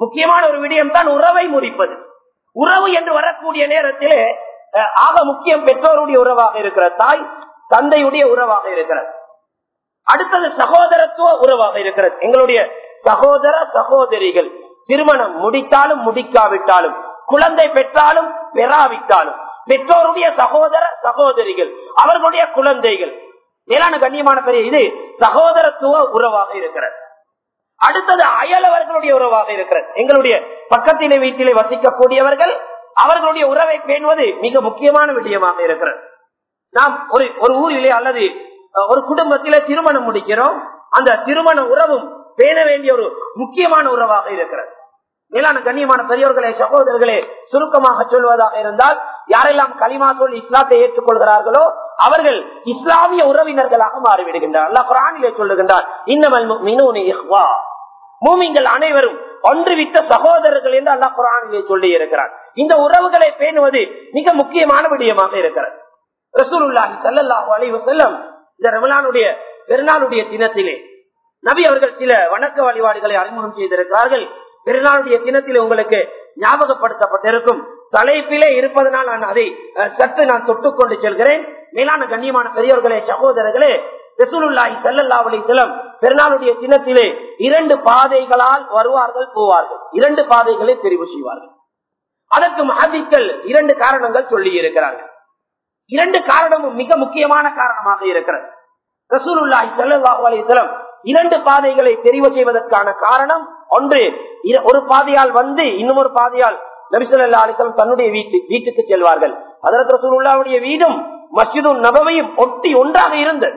முக்கியமான ஒரு விடயம் தான் உறவை முறிப்பது உறவு என்று வரக்கூடிய நேரத்திலே அஹ், ஆக முக்கியம் பெற்றோருடைய உறவாக இருக்கிற தாய் தந்தையுடைய உறவாக இருக்கிறது அடுத்தது சகோதரத்துவ உறவாக இருக்கிறது எங்களுடைய சகோதர சகோதரிகள் திருமணம் முடித்தாலும் முடிக்காவிட்டாலும் குழந்தை பெற்றாலும் பெறாவிட்டாலும் பெற்றோருடைய சகோதர சகோதரிகள் அவர்களுடைய குழந்தைகள் மேலான கண்ணியமான பெரிய இது சகோதரத்துவ உறவாக இருக்கிறது அடுத்தது அயலவர்களுடைய உறவாக இருக்கிறது எங்களுடைய பக்கத்திலே வீட்டிலே வசிக்கக்கூடியவர்கள் அவர்களுடைய உறவை பேணுவது மிக முக்கியமான விஷயமாக இருக்கிறது நாம் ஒரு ஒரு ஊரிலே அல்லது அஹ், ஒரு குடும்பத்திலே திருமணம் முடிக்கிறோம் அந்த திருமண உறவும் பேண வேண்டிய ஒரு முக்கியமான உறவாக இருக்கிறது மேலான கண்ணியமான பெரியோர்களே சகோதரர்களே சுருக்கமாக சொல்வதாக இருந்தால் யாரெல்லாம் களிமா சொல்லி இஸ்லாத்தை ஏற்றுக்கொள்கிறார்களோ அவர்கள் இஸ்லாமிய உறவினர்களாக மாறிவிடுகின்றார் அல்லாஹ் குரானிலே சொல்லுகின்றார் இன்னமல் மினூனி இஹ்வா மூமிங்கள் அனைவரும் ஒன்றுவிட்ட சகோதரர்கள் என்று அல்லாஹ் குரானிலே சொல்லி இருக்கிறார் இந்த உறவுகளை பேணுவது மிக முக்கியமான விடயமாக இருக்கிறது ரசூலுல்லாஹி ஸல்லல்லாஹு அலைஹி வஸல்லம் இந்த ரமலானுடைய பெருநாளுடைய தினத்திலே நபி அவர்கள் சில வணக்க வழிபாடுகளை அறிமுகம் செய்திருக்கிறார்கள் பெருநாளுடைய தினத்திலே உங்களுக்கு ஞாபகப்படுத்தப்பட்டிருக்கும் தலைப்பிலே இருப்பதனால் நான் அதை அஹ், சற்று நான் தொட்டுக் கொண்டு செல்கிறேன் மேலான கண்ணியமான பெரியவர்களே சகோதரர்களே ரசூலுல்லாஹி ஸல்லல்லாஹு அலைஹி வஸல்லம் பெருநாளுடைய தினத்திலே இரண்டு பாதைகளால் வருவார்கள் போவார்கள் இரண்டு பாதைகளை தெரிவு செய்வார்கள் அதற்கு மஹதிக்கள் இரண்டு காரணங்கள் சொல்லி இருக்கிறார்கள் இரண்டு காரணமும் மிக முக்கியமான காரணமாக இருக்கிறது ரசூலுல்லாஹி ஸல்லல்லாஹு அலைஹி வஸல்லம் இரண்டு பாதைகளை தெரிவு செய்வதற்கான காரணம் ஒன்று இர- ஒரு பாதையால் வந்து இன்னும் ஒரு பாதையால் நபி ஸல்லல்லாஹு அலைஹி வஸல்லம் தன்னுடைய வீட்டு வீட்டுக்கு செல்வார்கள் அதற்கு ரசூலுல்லாஹ்வுடைய வீடும் மஸ்ஜிதும் நபவியும் ஒட்டி ஒன்றாக இருந்தது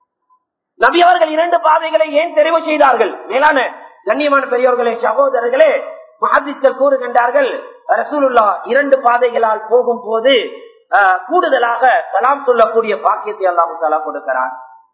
நபி அவர்கள் இரண்டு பாதைகளை ஏன் தெரிவு செய்தார்கள் மேலான கண்ணியமான பெரியவர்களே சகோதரர்களே மஹதிஸ்கள் கூறுகின்றார்கள் ரசூலுல்லா இரண்டு பாதைகளால் போகும் போது ஆஹ், கூடுதலாக சலாம் சொல்லக்கூடிய பாக்கியத்தை அல்லாஹு தாலா கொடுக்கிறார்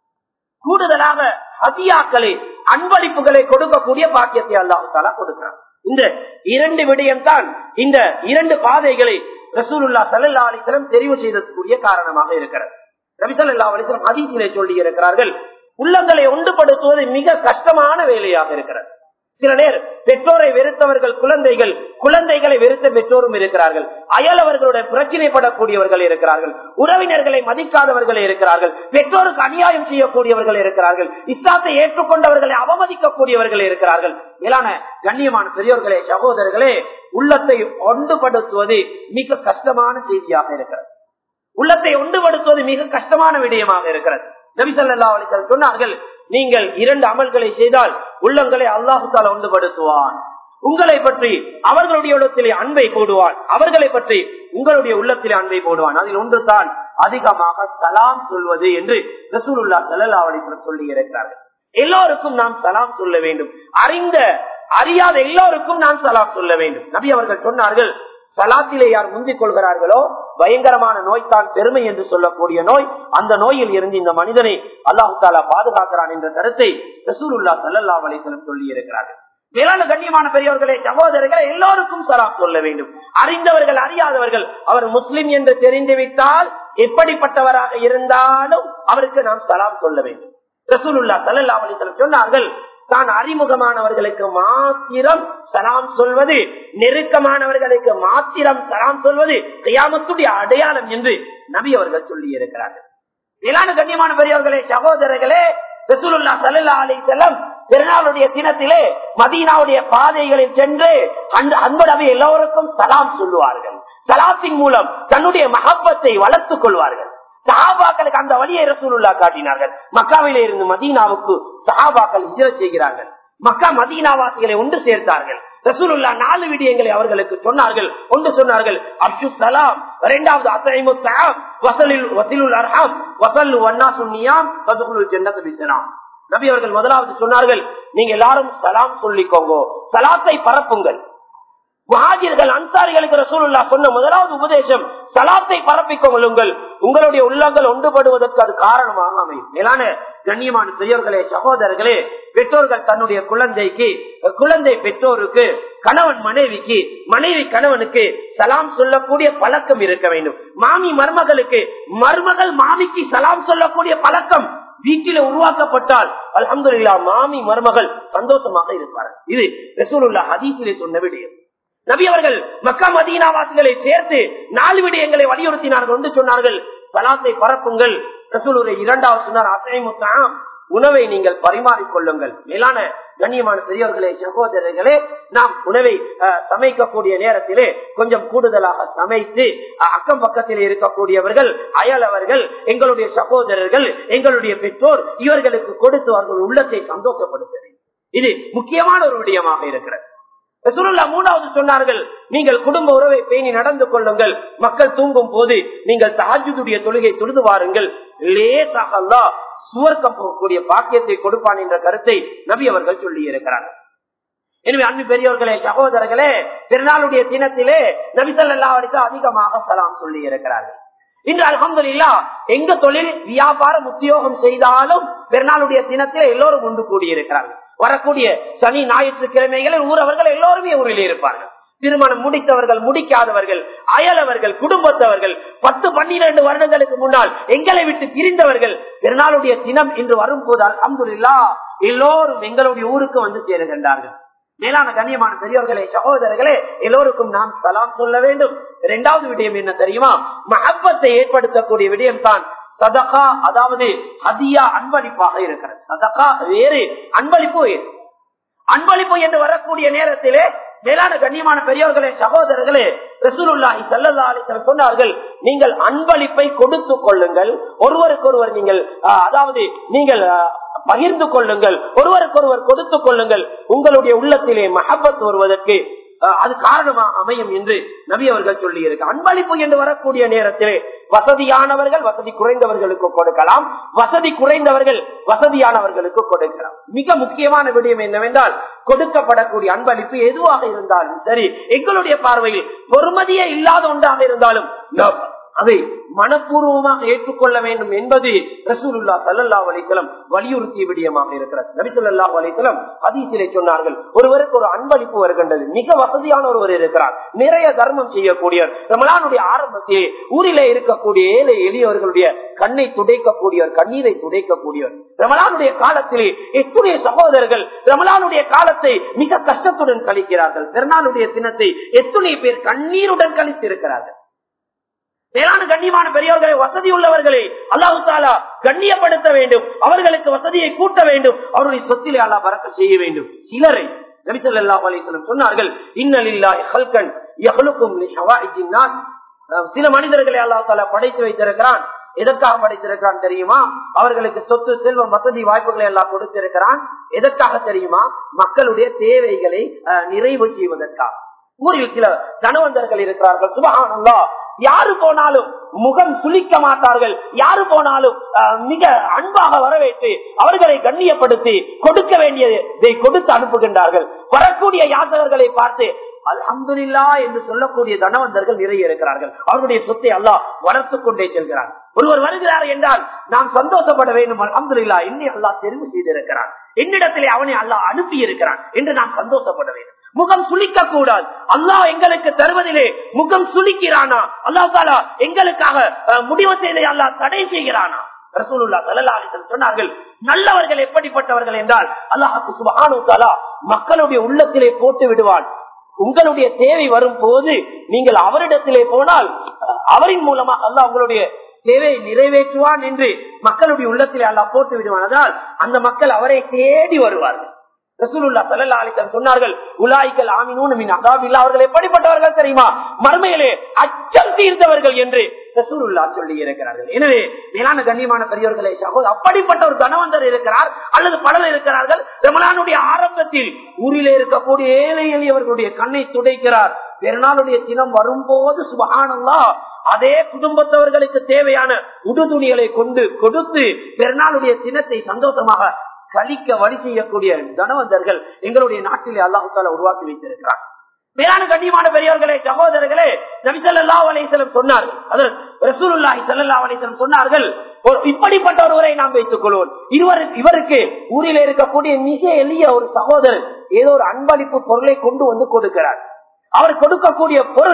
கூடுதலாக ஹதியாக்களை அன்பளிப்புகளை கொடுக்கக்கூடிய பாக்கியத்தை அல்லாஹு தாலா கொடுக்கிறார் இந்த இரண்டு விடயம் தான் இந்த இரண்டு பாதைகளை ரசூலுல்லா சல்லா அலிஸ்லம் தெரிவு செய்தக்கூடிய காரணமாக இருக்கிறது ரபிசல்லா அலிஸ்லம் ஹதீசிலே சொல்லி இருக்கிறார்கள் உள்ளங்களை ஒன்றுபடுத்துவது மிக கஷ்டமான வேலையாக இருக்கிறது சில நேர் பெற்றோரை வெறுத்தவர்கள் குழந்தைகள் குழந்தைகளை வெறுத்த பெற்றோரும் இருக்கிறார்கள் அயலவர்களுடைய பிரச்சினைப்படக்கூடியவர்கள் இருக்கிறார்கள் உறவினர்களை மதிக்காதவர்கள் இருக்கிறார்கள் பெற்றோருக்கு அநியாயம் செய்யக்கூடியவர்கள் இருக்கிறார்கள் இஸ்லாத்தை ஏற்றுக்கொண்டவர்களை அவமதிக்கக்கூடியவர்கள் இருக்கிறார்கள் மேலான கண்ணியமான பெரியோர்களே சகோதரர்களே உள்ளத்தை ஒன்றுபடுத்துவது மிக கஷ்டமான செய்தியாக இருக்கிறது உள்ளத்தை ஒன்றுபடுத்துவது மிக கஷ்டமான விடயமாக இருக்கிறது நபிசல்லா அலிசல் சொன்னார்கள் நீங்கள் இரண்டு அமல்களை செய்தால் உள்ளங்களை அல்லாஹு தாலா ஒன்றுபடுத்துவான் உங்களை பற்றி அவர்களுடைய உள்ளத்திலே அன்பை போடுவான் அவர்களை பற்றி உங்களுடைய உள்ளத்திலே அன்பை போடுவான் அதில் ஒன்று தான் அதிகமாக சலாம் சொல்வது என்று ரசூலுல்லா சல்லா அலிசலம் சொல்லி இருக்கிறார்கள் எல்லோருக்கும் நாம் சலாம் சொல்ல வேண்டும் அறிந்த அறியாத எல்லோருக்கும் நாம் சலாம் சொல்ல வேண்டும் நபி அவர்கள் சொன்னார்கள் சலாத்திலே யார் முந்திக் கொள்கிறார்களோ பயங்கரமான நோய் தான் பெருமை என்று சொல்லக்கூடிய நோய் அந்த நோயில் இருந்து இந்த மனிதனை அல்லாஹு தாலா பாதுகாக்கிறான் என்ற கருத்தை ரசூலுல்லா சல்லா அலிசலம் சொல்லி இருக்கிறார்கள் மேலான கண்ணியமான பெரியவர்களே சகோதரர்களை எல்லோருக்கும் சலாம் சொல்ல வேண்டும் அறிந்தவர்கள் அறியாதவர்கள் அவர் முஸ்லிம் என்று தெரிந்துவிட்டால் எப்படிப்பட்டவராக இருந்தாலும் அவருக்கு நாம் சலாம் சொல்ல வேண்டும் ரசூலுல்லா சல்லா அலிசலம் சொன்னார்கள் தான் அறிமுகமானவர்களுக்கு மாத்திரம் சலாம் சொல்வது நெருக்கமானவர்களுக்கு மாத்திரம் சலாம் சொல்வது கையாமத்துடைய அடையாளம் என்று நபி அவர்கள் சொல்லி இருக்கிறார்கள் மேலான கண்ணியமான பெரியவர்களே சகோதரர்களே ரசூலுல்லா சல்லா அலி செல்லம் பெருநாளுடைய தினத்திலே மதீனாவுடைய பாதைகளில் சென்று அந்த அன்படவை எல்லோருக்கும் சலாம் சொல்லுவார்கள் சலாத்தின் மூலம் தன்னுடைய மகப்பத்தை வளர்த்துக் கொள்வார்கள் சஹாபாக்களுக்கு அந்த வழியை ரசூலுல்லா காட்டினார்கள் மக்காவிலே இருந்து மதீனாவுக்கு சஹாபாக்கள் இஜர செய்கிறார்கள் மக்கா மதீனாவாசிகளை ஒன்று சேர்த்தார்கள் ரசூலுல்லா நாலு விடயங்களை அவர்களுக்கு சொன்னார்கள் ஒன்று சொன்னார்கள் அப்சு சலாம் இரண்டாவது அசைமு சலாம் வசலில் வசிலுல் அர்ஹாம் வசல்லு வண்ணா சுன்னியாம் பதுகுலுல் ஜன்னத்து பிசலாம் நபி அவர்கள் முதலாவது சொன்னார்கள் நீங்க எல்லாரும் சலாம் சொல்லிக்கோங்க சலாத்தை பரப்புங்கள் மகாஜிர்கள் அன்சாரிகளுக்கு ரசூலுல்லா சொன்ன முதலாவது உபதேசம் சலாத்தை பரப்பிக் கொள்ளுங்கள் உங்களுடைய உள்ளங்கள் ஒன்றுபடுவதற்கு அது காரணமாக அமையும் மேலான கண்ணியமான பெரியவர்களே சகோதரர்களே பெற்றோர்கள் தன்னுடைய குழந்தைக்கு குழந்தை பெற்றோருக்கு கணவன் மனைவிக்கு மனைவி கணவனுக்கு சலாம் சொல்லக்கூடிய பழக்கம் இருக்க வேண்டும் மாமி மருமகளுக்கு மருமகள் மாமிக்கு சலாம் சொல்லக்கூடிய பழக்கம் வீட்டில உருவாக்கப்பட்டால் அல்ஹம்துலில்லா மாமி மருமகள் சந்தோஷமாக இருப்பார்கள் இது ரசூலுல்லா ஹதீஸிலே சொன்ன விடயம் நபி அவர்கள் மக்கா மதீனாவாசிகளை சேர்த்து நாலு விடயங்களை வலியுறுத்தினார்கள் என்று சொன்னார்கள் சலாத்தை பரப்புங்கள் ரசூலுடைய இரண்டாவது சொன்னார் அசைமுத்தாம் உணவை நீங்கள் பரிமாறிக்கொள்ளுங்கள் மேலான கண்ணியமான பெரியவர்களே சகோதரர்களே நாம் உணவை அஹ், சமைக்கக்கூடிய நேரத்திலே கொஞ்சம் கூடுதலாக சமைத்து அஹ், அக்கம் பக்கத்தில் இருக்கக்கூடியவர்கள் அயலவர்கள் எங்களுடைய சகோதரர்கள் எங்களுடைய பெற்றோர் இவர்களுக்கு கொடுத்து அவர்கள் உள்ளத்தை சந்தோஷப்படுத்த வேண்டும் இது முக்கியமான ஒரு விடயமாக இருக்கிறது ரசூலுல்லா மூணாவது சொன்னார்கள் நீங்கள் குடும்ப உறவை பேணி நடந்து கொள்ளுங்கள் மக்கள் தூங்கும் போது நீங்கள் தஹஜுடைய தொழுகை தொழுது வாருங்கள் லேசாக அல்லாஹ் சுவர்க்கம் போகக்கூடிய பாக்கியத்தை கொடுப்பான் என்ற கருத்தை நபி அவர்கள் சொல்லி இருக்கிறார்கள் எனவே அன்பு பெரியவர்களே சகோதரர்களே திருநாளுடைய தினத்திலே நபிசல்லா வரைக்கும் அதிகமாக சலாம் சொல்லி இருக்கிறார்கள் இன்று அலமதுல்லா எங்க தொழில் வியாபாரம் உத்தியோகம் செய்தாலும் பெருநாளுடைய தினத்தில் எல்லோரும் ஒன்று கூடியிருக்கிறார்கள் வரக்கூடிய சனி ஞாயிற்றுக்கிழமைகளில் ஊரவர்கள் எல்லோருமே ஊரில் இருப்பார்கள் திருமணம் முடித்தவர்கள் முடிக்காதவர்கள் அயலவர்கள் குடும்பத்தவர்கள் பத்து பன்னிரண்டு வருடங்களுக்கு முன்னால் எங்களை விட்டு பிரிந்தவர்கள் பெருநாளுடைய தினம் இன்று வரும்போது அலமதுல்லா எல்லோரும் எங்களுடைய ஊருக்கு வந்து சேருகின்றார்கள் மேலான கண்ணியமான பெரியவர்களே சகோதரர்களே எல்லோருக்கும் நாம் சலாம் சொல்ல வேண்டும் இரண்டாவது விடயம் என்ன தெரியுமா மஹப்பத்தை ஏற்படுத்தக்கூடிய விடயம் தான் சதகா அதாவது ஹதியா அன்பளிப்பாக இருக்கிறது சதகா வேறு அன்பளிப்பு வேறு அன்பளிப்பு என்று வரக்கூடிய நேரத்திலே மேலான கண்ணியமான பெரியவர்களே சகோதரர்களே ரசூலுல்லாஹி ஸல்லல்லாஹு அலைஹி வஸல்லம் சொன்னார்கள் நீங்கள் அன்பளிப்பை கொடுத்து கொள்ளுங்கள் ஒருவருக்கொருவர் நீங்கள் ஆஹ், அதாவது நீங்கள் ஆஹ், பகிர்ந்து கொள்ளுங்கள் ஒருவருக்கொருவர் கொடுத்து கொள்ளுங்கள் உங்களுடைய உள்ளத்திலே மஹப்பத் வருவதற்கு ஆஹ், அது காரணமா அமையும் என்று நபி அவர்கள் சொல்லி இருக்கு அன்பளிப்பு என்று வரக்கூடிய நேரத்திலே வசதியானவர்கள் வசதி குறைந்தவர்களுக்கு கொடுக்கலாம் வசதி குறைந்தவர்கள் வசதியானவர்களுக்கு கொடுக்கலாம் மிக முக்கியமான விடயம் என்னவென்றால் கொடுக்கப்படக்கூடிய அன்பளிப்பு எதுவாக இருந்தாலும் சரி எங்களுடைய பார்வையில் பொறுமதியே இல்லாத ஒன்றாக இருந்தாலும் நாம் அதை மனப்பூர்வமாக ஏற்றுக்கொள்ள வேண்டும் என்பது ரசூலுல்லா சல்லல்லா அலிசலம் வலியுறுத்திய விடயமாக இருக்கிறது நபி சொல்லா அலிசலம் அதீசிலே சொன்னார்கள் ஒருவருக்கு ஒரு அன்பளிப்பு வருகின்றது மிக வசதியான ஒருவர் இருக்கிறார் நிறைய தர்மம் செய்யக்கூடியவர் ரமலானுடைய ஆரம்பத்திலே ஊரிலே இருக்கக்கூடிய ஏழை எளியவர்களுடைய கண்ணை துடைக்கக்கூடியவர் கண்ணீரை துடைக்கக்கூடியவர் ரமலானுடைய காலத்திலே எத்துடைய சகோதரர்கள் ரமலானுடைய காலத்தை மிக கஷ்டத்துடன் கழிக்கிறார்கள் பெருநாளுடைய தினத்தை எத்துணை பேர் கண்ணீருடன் கழித்திருக்கிறார்கள் மேலான கண்ணியமான பெரியவர்களை வசதி உள்ளவர்களை அல்லாஹு தாலா கண்ணியப்படுத்த வேண்டும் அவர்களுக்கு வசதியை கூட்ட வேண்டும் அவருடைய சொத்திலே அல்லா பறக்க செய்ய வேண்டும் சிலரை நபிசல்லா அலிஸ்லம் சொன்னார்கள் இன்னலில்லாஹி ஹல்கன் யஹ்லுக்கும் லிஹவாயிஜின் நாஸ் அஹ் சில மனிதர்களை அல்லாஹ் தாலா படைத்து வைத்திருக்கிறான் எதற்காக படைத்திருக்கிறான் தெரியுமா அவர்களுக்கு சொத்து செல்வம் வசதி வாய்ப்புகளை எல்லாம் கொடுத்திருக்கிறான் எதற்காக தெரியுமா மக்களுடைய தேவைகளை அஹ், நிறைவு செய்வதற்காக ஊரில் சில தனவந்தர்கள் இருக்கிறார்கள் சுபகானந்தா யாரு போனாலும் முகம் சுளிக்க மாட்டார்கள் யாரு போனாலும் அஹ், மிக அன்பாக வரவேற்று அவர்களை கண்ணியப்படுத்தி கொடுக்க வேண்டியதை கொடுத்து அனுப்புகின்றார்கள் வரக்கூடிய யாசகர்களை பார்த்து அல்ஹம்துலில்லா என்று சொல்லக்கூடிய தனவந்தர்கள் நிறைய இருக்கிறார்கள் அவருடைய சொத்தை அல்லாஹ் வளர்த்து கொண்டே செல்கிறார் ஒருவர் வருகிறார் என்றால் நாம் சந்தோஷப்பட வேண்டும் அல்ஹம்துலில்லா என்னை அல்லாஹ் தெரிவு செய்திருக்கிறான் என்னிடத்திலே அவனை அல்லாஹ் அனுப்பி இருக்கிறான் என்று நாம் சந்தோஷப்பட வேண்டும் முகம் சுளிக்க கூடாது அல்லாஹ் எங்களுக்கு தருவதிலே முகம் சுளிக்கிறானா அல்லாஹ் தாலா எங்களுக்காக அஹ், முடிவு செய்த அல்லாஹ் தடை செய்கிறானா ரசூலுல்லா ஸல்லல்லாஹு அலைஹி வஸல்லம் சொன்னார்கள் நல்லவர்கள் எப்படிப்பட்டவர்கள் என்றால் அல்லாஹ் சுப்ஹானஹு வ தஆலா மக்களுடைய உள்ளத்திலே போட்டு விடுவான் உங்களுடைய தேவை வரும் போது நீங்கள் அவரிடத்திலே போனால் அஹ், அவரின் மூலமாக அல்லாஹ் உங்களுடைய தேவையை நிறைவேற்றுவான் என்று மக்களுடைய உள்ளத்திலே அல்லாஹ் போட்டு விடுவான் அதனால் அந்த மக்கள் அவரை தேடி வருவார்கள் ரசூலுல்லா ஸல்லல்லாஹு அலைஹி வஸல்லம் சொன்னார்கள் உலாய்கள் ஆமினூன் மின் அதாபில்லா அவர்கள் எப்படிப்பட்டவர்கள் தெரியுமா மர்மையிலே அச்சம் தீர்ந்தவர்கள் என்று ரசூலுல்லா சொல்லி இருக்கிறார்கள் எனவே மேலான கண்ணியமான பெரியவர்களே சகோதரர் அப்படிப்பட்ட ஒரு தனவந்தர் இருக்கிறார் அல்லது பலர் இருக்கிறார்கள் ரமலானுடைய ஆரம்பத்தில் ஊரிலே இருக்கக்கூடிய ஏழை எளியவர்களுடைய கண்ணை துடைக்கிறார் பெருநாளுடைய தினம் வரும்போது சுபகானல்லா அதே குடும்பத்தவர்களுக்கு தேவையான உடுதுணிகளை கொண்டு கொடுத்து பெருநாளுடைய தினத்தை சந்தோஷமாக கழிக்க வழி செய்யக்கூடிய தனவந்தர்கள் எங்களுடைய நாட்டிலே அல்லாஹால உருவாக்கி வைத்திருக்கிறார் மேலான கண்ணியமான பெரியவர்களே சகோதரர்களே நபிசல்லா அலிசலம் சொன்னார்கள் அதாவது ரசூலுல்லாஹி சல்லா அலிசலம் சொன்னார்கள் ஒரு- இப்படிப்பட்ட ஒருவரை நாம் வைத்துக் கொள்வோம் இருவர் இவருக்கு ஊரில் இருக்கக்கூடிய மிக எளிய ஒரு சகோதரர் ஏதோ ஒரு அன்பளிப்பு பொருளை கொண்டு வந்து கொடுக்கிறார் அவர் கொடுக்கக்கூடிய பொருள்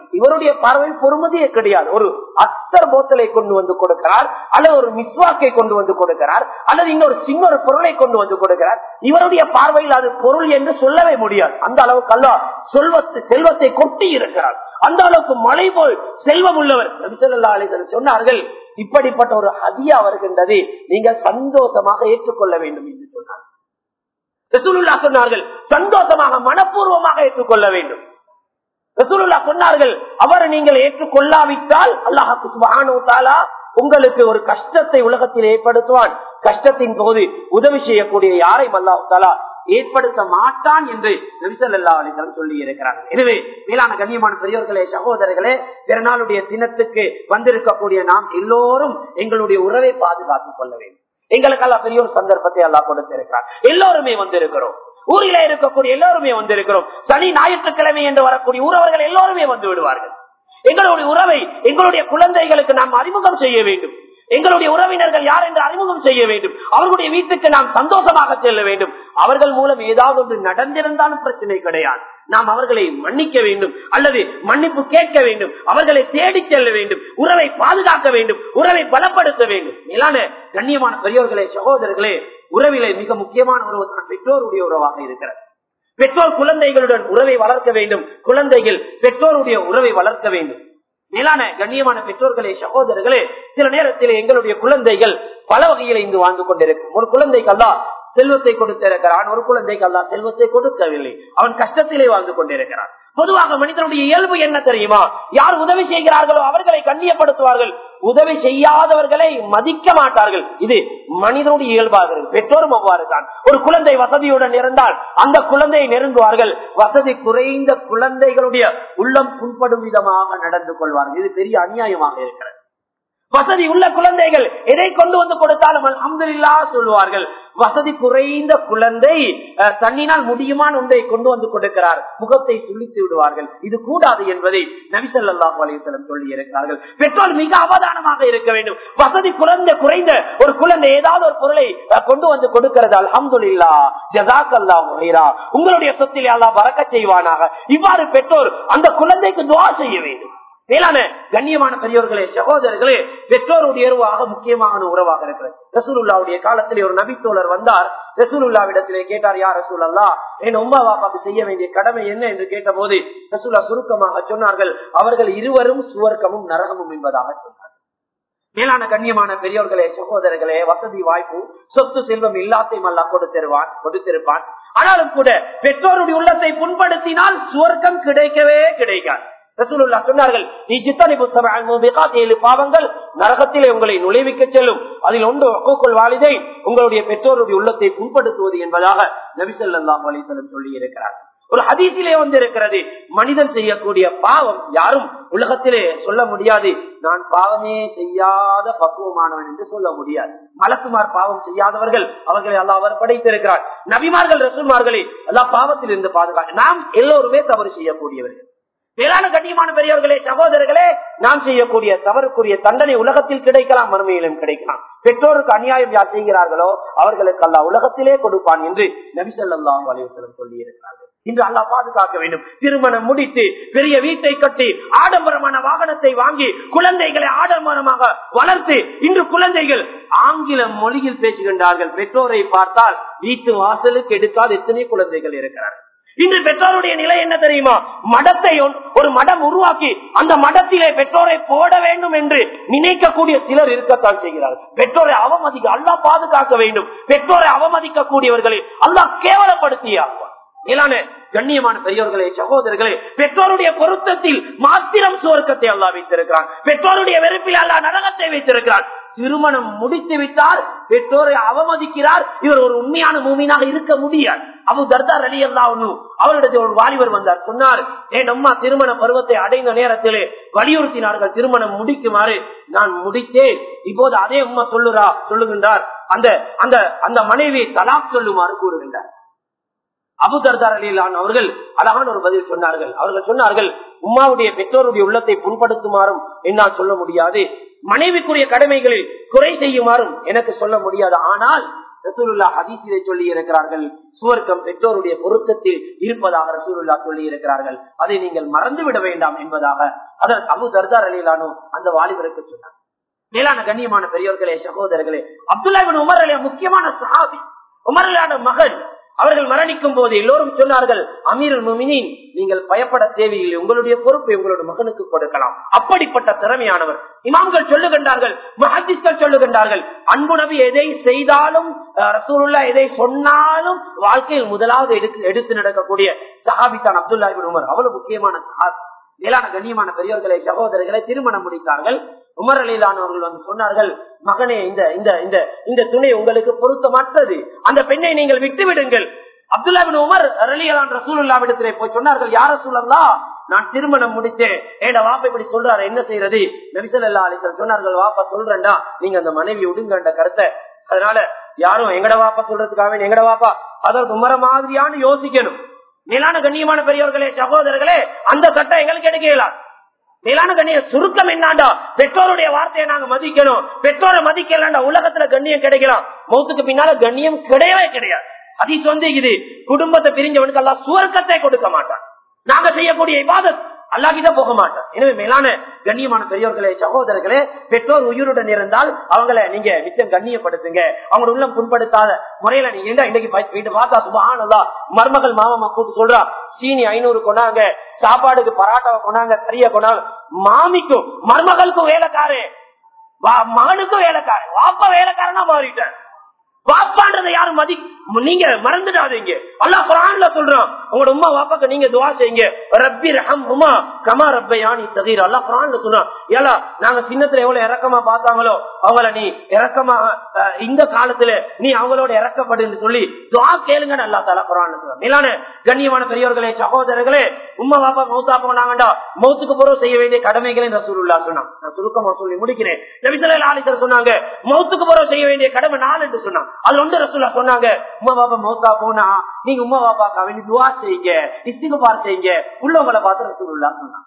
இவருடைய பார்வையில் பொறுமதியே கிடையாது ஒரு அத்தர் போத்தலை கொண்டு வந்து கொடுக்கிறார் அல்லது ஒரு மிஸ்வாக்கை கொண்டு வந்து கொடுக்கிறார் அல்லது இன்னொரு சின்னொரு பொருளை கொண்டு வந்து கொடுக்கிறார் இவருடைய பார்வையில் அது பொருள் என்று சொல்லவே முடியாது அந்த அளவுக்கு அல்ல செல்வத்தை செல்வத்தை கொட்டி இருக்கிறார் அந்த அளவுக்கு மழை போல் செல்வம் உள்ளவர் நபிசல்லா அலிசன் சொன்னார்கள் இப்படிப்பட்ட ஒரு ஹதியா வருகின்றது நீங்கள் சந்தோஷமாக ஏற்றுக்கொள்ள வேண்டும் என்று சொன்னார் ரசூலுல்லா சொன்னார்கள் சந்தோஷமாக மனப்பூர்வமாக ஏற்றுக்கொள்ள வேண்டும் ரசூலுல்லா சொன்னார்கள் அவரை நீங்கள் ஏற்றுக்கொள்ளாவிட்டால் அல்லாஹு சுபானு தாலா உங்களுக்கு ஒரு கஷ்டத்தை உலகத்தில் ஏற்படுத்துவான் கஷ்டத்தின் போது உதவி செய்யக்கூடிய யாரையும் அல்லாஹு தாலா ஏற்படுத்த மாட்டான் என்று நபிசல்லா அலிசலம் சொல்லி இருக்கிறார்கள் எனவே மேலான கண்ணியமான பெரியவர்களே சகோதரர்களே பிறநாளுடைய தினத்துக்கு வந்திருக்கக்கூடிய நாம் எல்லோரும் எங்களுடைய உறவை பாதுகாத்துக் கொள்ள வேண்டும் எங்களுக்கெல்லாம் பெரிய ஒரு சந்தர்ப்பத்தை எல்லாம் கொடுத்திருக்கிறார் எல்லோருமே வந்திருக்கிறோம் ஊரில இருக்கக்கூடிய எல்லோருமே வந்திருக்கிறோம் சனி ஞாயிற்றுக்கிழமை என்று வரக்கூடிய ஊரவர்கள் எல்லோருமே வந்து விடுவார்கள் எங்களுடைய உறவை எங்களுடைய குழந்தைகளுக்கு நாம் அறிமுகம் செய்ய வேண்டும் எங்களுடைய உறவினர்கள் யார் என்று அறிமுகம் செய்ய வேண்டும் அவர்களுடைய வீட்டுக்கு நாம் சந்தோஷமாக செல்ல வேண்டும் அவர்கள் மூலம் ஏதாவது ஒன்று நடந்திருந்தாலும் பிரச்சனை கிடையாது நாம் அவர்களை மன்னிக்க வேண்டும் அல்லது மன்னிப்பு கேட்க வேண்டும் அவர்களை தேடி செல்ல வேண்டும் உறவை பாதுகாக்க வேண்டும் உறவை பலப்படுத்த வேண்டும் மேலான கண்ணியமான பெரியவர்களே சகோதரர்களே உறவிலே மிக முக்கியமான ஒரு பெற்றோருடைய உறவாக இருக்கிறது பெற்றோர் குழந்தைகளுடன் உறவை வளர்க்க வேண்டும் குழந்தைகள் பெற்றோருடைய உறவை வளர்க்க வேண்டும் மேலான கண்ணியமான பெற்றோர்களே சகோதரர்களே சில நேரத்தில் எங்களுடைய குழந்தைகள் பல வகையில இங்கு வாழ்ந்து கொண்டிருக்கும் ஒரு குழந்தைக்கல்லா செல்வத்தை கொடுத்திருக்கிறான் ஒரு குழந்தைக்கு அல்லா செல்வத்தை கொடுக்கவில்லை அவன் கஷ்டத்திலே வாழ்ந்து கொண்டிருக்கிறான் பொதுவாக மனிதனுடைய இயல்பு என்ன தெரியுமா யார் உதவி செய்கிறார்களோ அவர்களை கண்ணியப்படுத்துவார்கள் உதவி செய்யாதவர்களை மதிக்க மாட்டார்கள் இது மனிதனுடைய இயல்பாக பெற்றோரும் அவ்வாறு தான் ஒரு குழந்தை வசதியுடன் இருந்தால் அந்த குழந்தையை நெருங்குவார்கள் வசதி குறைந்த குழந்தைகளுடைய உள்ளம் புண்படும் விதமாக நடந்து கொள்வார்கள் இது பெரிய அநியாயமாக இருக்கிறது வசதி உள்ள குழந்தைகள் எதை கொண்டு வந்து கொடுத்தாலும் அஹமதுல்லா சொல்லுவார்கள் வசதி குறைந்த குழந்தை தண்ணினால் முடியுமான ஒன்றை கொண்டு வந்து கொடுக்கிறார் முகத்தை சுழித்து விடுவார்கள் இது கூடாது என்பதை நபிசல்லா வலைத்தலம் சொல்லி இருக்கிறார்கள் பெற்றோர் மிக அவதானமாக இருக்க வேண்டும் வசதி குறைந்த குறைந்த ஒரு குழந்தை ஏதாவது ஒரு பொருளை கொண்டு வந்து கொடுக்கிறது அலமதுல்லா ஜசாக் அல்லா முஹீரா உங்களுடைய சொத்தில் அல்லா பறக்க செய்வானாக இவ்வாறு பெற்றோர் அந்த குழந்தைக்கு துவா செய்ய வேண்டும் மேலான கண்ணியமான பெரியவர்களே சகோதரர்களே பெற்றோருடைய உறவாக முக்கியமான உறவாக இருக்கிறது ரசூலுல்லாவுடைய காலத்திலே ஒரு நபித்தோழர் வந்தார் ரசூலுல்லாவிடத்திலே கேட்டார் யார் ரசூல் அல்லா என் உமா பாப்பாக்கு செய்ய வேண்டிய கடமை என்ன என்று கேட்ட போது ரசூல்லா சுருக்கமாக சொன்னார்கள் அவர்கள் இருவரும் சுவர்க்கமும் நரகமும் என்பதாக சொன்னார் மேலான கண்ணியமான பெரியவர்களே சகோதரர்களே வசதி வாய்ப்பு சொத்து செல்வம் எல்லாத்தையும் அல்லா கொடுத்திருவான் கொடுத்திருப்பான் ஆனாலும் கூட பெற்றோருடைய உள்ளத்தை புண்படுத்தினால் சுவர்க்கம் கிடைக்கவே கிடைக்காது ரசூலுல்லா சொன்னார்கள் ஏழு பாவங்கள் நரகத்திலே உங்களை நுழைவிக்க செல்லும் அதில் ஒன்று ஒக்குள் வாலிதை உங்களுடைய பெற்றோருடைய உள்ளத்தை புண்படுத்துவது என்பதாக நபிசல்லாம் அலிசலம் சொல்லி இருக்கிறார் ஒரு ஹதீசிலே வந்து இருக்கிறது மனிதன் செய்யக்கூடிய பாவம் யாரும் உலகத்திலே சொல்ல முடியாது நான் பாவமே செய்யாத பக்குவமானவன் என்று சொல்ல முடியாது மலக்குமார் பாவம் செய்யாதவர்கள் அவர்களை அல்லா அவர் படைத்திருக்கிறார் நபிமார்கள் ரசூல்மார்களை எல்லா பாவத்தில் இருந்து பாதுகாக்க நாம் எல்லோருமே தவறு செய்யக்கூடியவர்கள் மேலான கண்ணியமான பெரியவர்களே சகோதரர்களே நாம் செய்யக்கூடிய தவறுக்குரிய தண்டனை உலகத்தில் கிடைக்கலாம் மறுமையிலும் கிடைக்கலாம் பெற்றோருக்கு அநியாயம் யார் செய்கிறார்களோ அவர்களுக்கு அல்லா உலகத்திலே கொடுப்பான் என்று நபிசல்லாம் வலியுறுத்தலம் சொல்லி இருக்கிறார்கள் இன்று அல்லா பாதுகாக்க வேண்டும் திருமணம் முடித்து பெரிய வீட்டை கட்டி ஆடம்பரமான வாகனத்தை வாங்கி குழந்தைகளை ஆடம்பரமாக வளர்த்து இன்று குழந்தைகள் ஆங்கில மொழியில் பேசுகின்றார்கள் பெற்றோரை பார்த்தால் வீட்டு வாசலுக்கு எடுக்காத எத்தனை குழந்தைகள் இருக்கிறார்கள் இன்று பெற்றோருடைய நிலை என்ன தெரியுமா மடத்தை ஒரு மடம் உருவாக்கி அந்த மடத்திலே பெற்றோரை போட வேண்டும் என்று நினைக்கக்கூடிய சிலர் இருக்கத்தான் செய்கிறார்கள் பெற்றோரை அவமதிக்க அல்லா பாதுகாக்க வேண்டும் பெற்றோரை அவமதிக்க கூடியவர்களை அல்லா கேவலப்படுத்தியாகுவார் மேலான கண்ணியமான பெரியவர்களே சகோதரர்களே பெற்றோருடைய பொருத்தத்தில் மாத்திரம் சுவர்க்கத்தை அல்லா வைத்திருக்கிறான் பெற்றோருடைய வெறுப்பில் அல்லா நரகத்தை வைத்திருக்கிறான் திருமணம் முடித்து விட்டால் பெற்றோரை அவமதிக்கிறார் இவர் ஒரு உண்மையான மூமினாக இருக்க முடியாது அபு தர்தார் அலி அல்லா ஒன்னும் அவரிடத்தில் ஒரு வாலிபர் வந்தார் சொன்னார் என் அம்மா திருமண பருவத்தை அடைந்த நேரத்திலே வலியுறுத்தினார்கள் திருமணம் முடிக்குமாறு நான் முடித்தேன் இப்போது அதே அம்மா சொல்லுறா சொல்லுகின்றார் அந்த அந்த அந்த மனைவி தலாக் சொல்லுமாறு கூறுகின்றார் அபுதர்தார் அலிலான் அவர்கள் அழகான ஒரு பதில் சொன்னார்கள் அவர்கள் சொன்னார்கள் உமாவுடைய பெற்றோருடைய உள்ளத்தை புண்படுத்துமாறும் என்னால் சொல்ல முடியாது மனைவிக்குரிய கடமைகளில் குறை செய்யுமாறும் எனக்கு சொல்ல முடியாது ஆனால் ரசூலுல்லா ஹதீஸிலே சொல்லி இருக்கிறார்கள் சுவர்க்கம் பெற்றோருடைய பொருத்தத்தில் இருப்பதாக ரசூலுல்லா சொல்லி இருக்கிறார்கள் அதை நீங்கள் மறந்து விட வேண்டாம் என்பதாக அதற்கு அபு தர்தார் அலிலானோ அந்த வாலிபருக்கு சொன்னார் மேலான கண்ணியமான பெரியவர்களே சகோதரர்களே அப்துல்லா இபின் உமர் அலியா முக்கியமான சஹாபி உமர் அலியான மகன் அவர்கள் மரணிக்கும் போது எல்லோரும் சொன்னார்கள் அமீருல் முமினின் நீங்கள் பயப்பட தேவையில்லை உங்களுடைய பொறுப்பை உங்களுடைய மகனுக்கு கொடுக்கலாம் அப்படிப்பட்ட திறமையானவர் இமாம்கள் சொல்லுகின்றார்கள் மஹதிஸ்கள் சொல்லுகின்றார்கள் அன்பு நபி எதை செய்தாலும் அஹ், ரசூலுல்லாஹ் எதை சொன்னாலும் வாழ்க்கையில் முதலாவது எடுத்து எடுத்து நடக்கக்கூடிய சஹாபித்தான் அப்துல்லா இபின் உமர் அவ்வளவு முக்கியமான சஹாபி மேலான கண்ணியமான பெரியவர்களை சகோதரர்களை திருமணம் முடித்தார்கள் உமர் அலிலானவர்கள் வந்து சொன்னார்கள் மகனே இந்த இந்த இந்த இந்த துணை உங்களுக்கு பொருத்தமற்றது அந்த பெண்ணை நீங்கள் விட்டு விடுங்கள் அப்துல்லா பின் உமர் அலியலான் ரசூலுல்லாவிடத்திலே போய் சொன்னார்கள் யார சூழல்லா நான் திருமணம் முடித்தேன் ஏடா வாப்பா இப்படி சொல்றாரு என்ன செய்யறது நபிசல்லா அலிசல் சொன்னார்கள் வாப்பா சொல்றேன்டா நீங்க அந்த மனைவி விடுங்கன்ற கருத்தை அதனால யாரும் எங்கட வாப்பா சொல்றதுக்காக வேண்டி எங்கட வாப்பா அதற்கு உமர மாதிரியான்னு யோசிக்கணும் மேலான கண்ணியமான பெரியவர்களே சகோதரர்களே அந்த சட்டம் எங்களுக்கு எடுக்கலாம் மேலான கண்ணிய சுருக்கம் என்னாண்டா பெற்றோருடைய வார்த்தையை நாங்க மதிக்கணும் பெற்றோரை மதிக்கலாண்டா உலகத்துல கண்ணியம் கிடைக்கலாம் மௌத்துக்கு பின்னால கண்ணியம் கிடையவே கிடையாது அதி சொந்த இது குடும்பத்தை பிரிஞ்சவனுக்கு எல்லாம் சுவர்க்கத்தை கொடுக்க மாட்டான் நாங்க செய்யக்கூடிய இபாதத் அல்லாஹிதான் போக மாட்டோம் எனவே மேலான கண்ணியமான பெரியவர்களே சகோதரர்களே பெற்றோர் உயிருடன் இருந்தால் அவங்கள நீங்க நிச்சயம் கண்ணியப்படுத்துங்க அவங்களோட உள்ளம் புண்படுத்தாத முறையில நீங்க எங்க இன்னைக்கு பா- வீட்டு பார்த்தா சுபஹானல்லாஹ் மருமகள் மாமா கூட்டு சொல்றா சீனி ஐநூறு கொண்டாங்க சாப்பாடுக்கு பராட்டாவை கொண்டாங்க கறிய கொண்டாங்க மாமிக்கும் மருமகளுக்கும் வேலைக்காரு வா- மகனுக்கும் வேலைக்காரு வாப்பா வேலைக்காரனா மாறிட்டேன் வாப்பான்றதை யாரும் மதி நீங்க மறந்துடாதீங்க அல்லாஹ் குரான்ல சொல்றான் உங்களோட உமா வாப்பாக்கு நீங்க துவா செய்யுங்க ரப்பி ரஹம் உமா கமா ரப்பயானி சகீர் அல்லாஹ் குரான்ல சொல்றான் ஏலா நாங்க சின்னத்துல எவ்வளவு இறக்கமா பார்த்தாங்களோ அவங்கள நீ இறக்கமா அஹ், இந்த காலத்துல நீ அவங்களோட இறக்கப்படுன்னு சொல்லி துவா கேளுங்கன்னு அல்லா தாலா குரான்ல சொல்றான் மேலான கண்ணியமான பெரியவர்களே சகோதரர்களே உமா வாப்பா மௌத்தா போனாங்கடா மௌத்துக்கு பிறகு செய்ய வேண்டிய கடமைகளை ரசூலுல்லா சொன்னான் நான் சுருக்கமா சொல்லி முடிக்கிறேன் நபிசல்லா அலிசர் சொன்னாங்க மௌத்துக்கு பிறகு செய்ய வேண்டிய கடமை நாலு என்று சொன்னான் அது ஒன்று ரசூல்லா சொன்னாங்க உமா பாப்பா மௌத்தா போனா நீங்க உமா பாப்பாக்கா வேண்டி துவா செய்யுங்க இஸ்திகுபார் செய்யுங்க உள்ளவங்களை பார்த்து ரசூலுல்லா சொன்னாங்க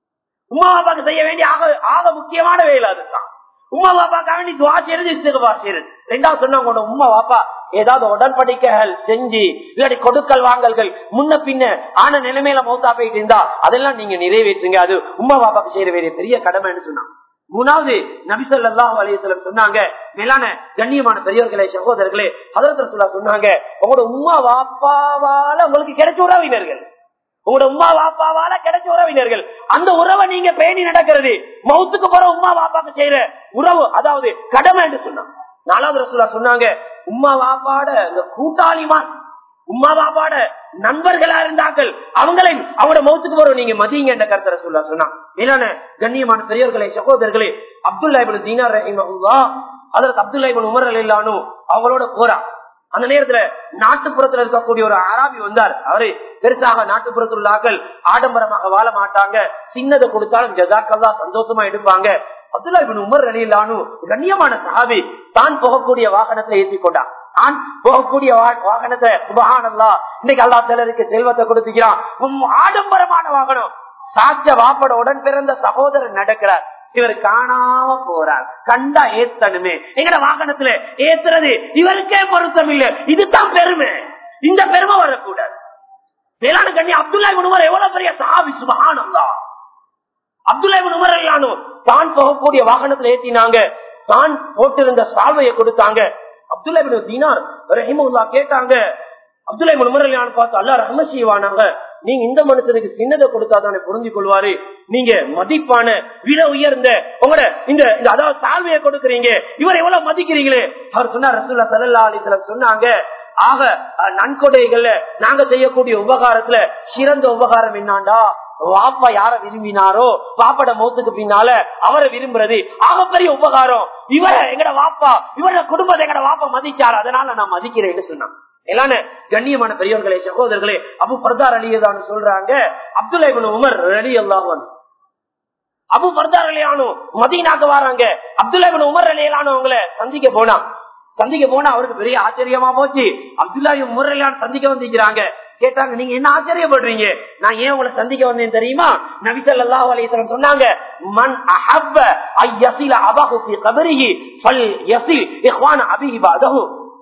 உமா பாப்பாக்கு செய்ய வேண்டிய ஆக ஆக முக்கியமான வேலை அதுதான் உமா பாப்பாக்கா வேண்டி துவா செய்யறது இஸ்திகுபார் செய்யறது ரெண்டாவது சொன்னாங்க உங்களோட உமா பாப்பா ஏதாவது உடன்படிக்கைகள் செஞ்சு இல்லாட்டி கொடுக்கல் வாங்கல்கள் முன்ன பின்ன ஆன நிலைமையில மௌத்தா போயிட்டு இருந்தா அதெல்லாம் நீங்க நிறைவேற்றுங்க அது உமா பாப்பாக்கு செய்யற வேண்டிய பெரிய கடமைன்னு சொன்னாங்க மூணாவது நபிசல்லாஹ் அலையம் சொன்னாங்க மேலான கண்ணியமான பெரியவர்களே சகோதரர்களே அதற்கு சொல்லா சொன்னாங்க உங்களோட உமா வாப்பாவால உங்களுக்கு கிடைச்ச உறவினர்கள் உங்களோட உமா வாப்பாவால கிடைச்ச உறவினர்கள் அந்த உறவை நீங்க பேணி நடக்கிறது மௌத்துக்கு போற உமா வாப்பாக்கு செய்யற உறவு அதாவது கடமை என்று சொன்னாங்க நாலாவது ரசூலா சொன்னாங்க உமா வாப்பாட இந்த கூட்டாளிமா உமா பாப்பாட நண்பர்களா இருந்தார்கள் அவங்களையும் அவங்களோட மௌத்துக்கு வரும் நீங்க மதியங்க என்ற கருத்தர சொல்ல சொன்னா மேலான கண்ணியமான பெரியவர்களே சகோதரர்களே அப்துல்லா இபின் தீனார் ரஹிமஹுல்லா அதற்கு அப்துல்லா இபின் உமர் அலில்லானு அவங்களோட போறா அந்த நேரத்துல நாட்டுப்புறத்துல இருக்கக்கூடிய ஒரு அராபி வந்தார் அவரு பெருசாக நாட்டுப்புறத்தில் உள்ளாக்கள் ஆடம்பரமாக வாழ மாட்டாங்க சின்னதை கொடுத்தாலும் ஜதாக்கெல்லாம் சந்தோஷமா எடுப்பாங்க அப்துல்லா இபின் உமர் அலில்லானு கண்ணியமான சஹாபி தான் போகக்கூடிய வாகனத்தை ஏற்றி கொண்டான் நான் போகக்கூடிய வா- வாகனத்தை சுபகானல்லா இன்னைக்கு அல்லா சிலருக்கு செல்வத்தை கொடுத்துக்கிறான் உம் ஆடம்பரமான வாகனம் சாட்ச வாப்பட உடன் பிறந்த சகோதரன் நடக்கிறார் இவர் காணாம போறார் கண்டா ஏத்தனுமே எங்கட வாகனத்துல ஏத்துறது இவருக்கே பொருத்தம் இல்ல இதுதான் பெருமை இந்த பெருமை வரக்கூடாது மேலான கண்ணி அப்துல்லா உமர் எவ்வளவு பெரிய சாவி சுபகானல்லா அப்துல்லா உமர் அல்லானோ தான் போகக்கூடிய வாகனத்துல ஏத்தினாங்க தான் போட்டிருந்த சால்வையை கொடுத்தாங்க அப்துல்லா இப்னு தீனார் ரஹிமுல்லா கேட்டாங்க அப்துல்லா இப்னு உமர் அல்லான்னு பார்த்து அல்லா ரஹ்ம செய்வானாங்க நீங்க இந்த மனுஷனுக்கு சின்னதை கொடுத்தா தானே புரிஞ்சு கொள்வாரு நீங்க மதிப்பான விலை உயர்ந்த உங்களோட இந்த இந்த அதாவது சால்வையை கொடுக்கறீங்க இவர் எவ்வளவு மதிக்கிறீங்களே அவர் சொன்னார் ரசூல்லா சல்லா அலிஸ்லாம் சொன்னாங்க ஆக அஹ், நன்கொடைகள்ல நாங்க செய்யக்கூடிய உபகாரத்துல சிறந்த உபகாரம் என்னாண்டா வாப்பா யார விரும்பினாரோ பாப்பட மௌத்துக்கு பின்னால அவரை விரும்புறது ஆகப்பெரிய உபகாரம் இவர எங்கட வாப்பா இவர குடும்பத்தை எங்கட வாப்பா மதிச்சாரு அதனால நான் மதிக்கிறேன்னு சொன்னான் எல்லான கண்ணியமான பெரியவர்களே சகோதரர்களே அபு பர்தார் அலியதான் சொல்றாங்க அப்துல்லா இப்னு உமர் அலி அல்லாஹன் அபு பர்தார் அலியானு மதீனாக்கு வராங்க அப்துல்லா இப்னு உமர் அலியலானவங்களை சந்திக்க போனா சந்திக்க போனா அவருக்கு பெரிய ஆச்சரியமா போச்சு அப்துல்லா இப்னு உமர் அலியான் சந்திக்க வந்திருக்கிறாங்க கேட்டாங்க நீங்க என்ன ஆச்சரியப்படுறீங்க நான் ஏன் உங்களை சந்திக்க வந்தேன் தெரியுமா நபிசல்லாஹு அலைஹிஸ்ஸலாம் சொன்னாங்க மன் அஹப்ப ஐயசில அபஹு ஃபி கபரிஹி ஃபல் யசில் இஹ்வான அபிஹி பஅதஹு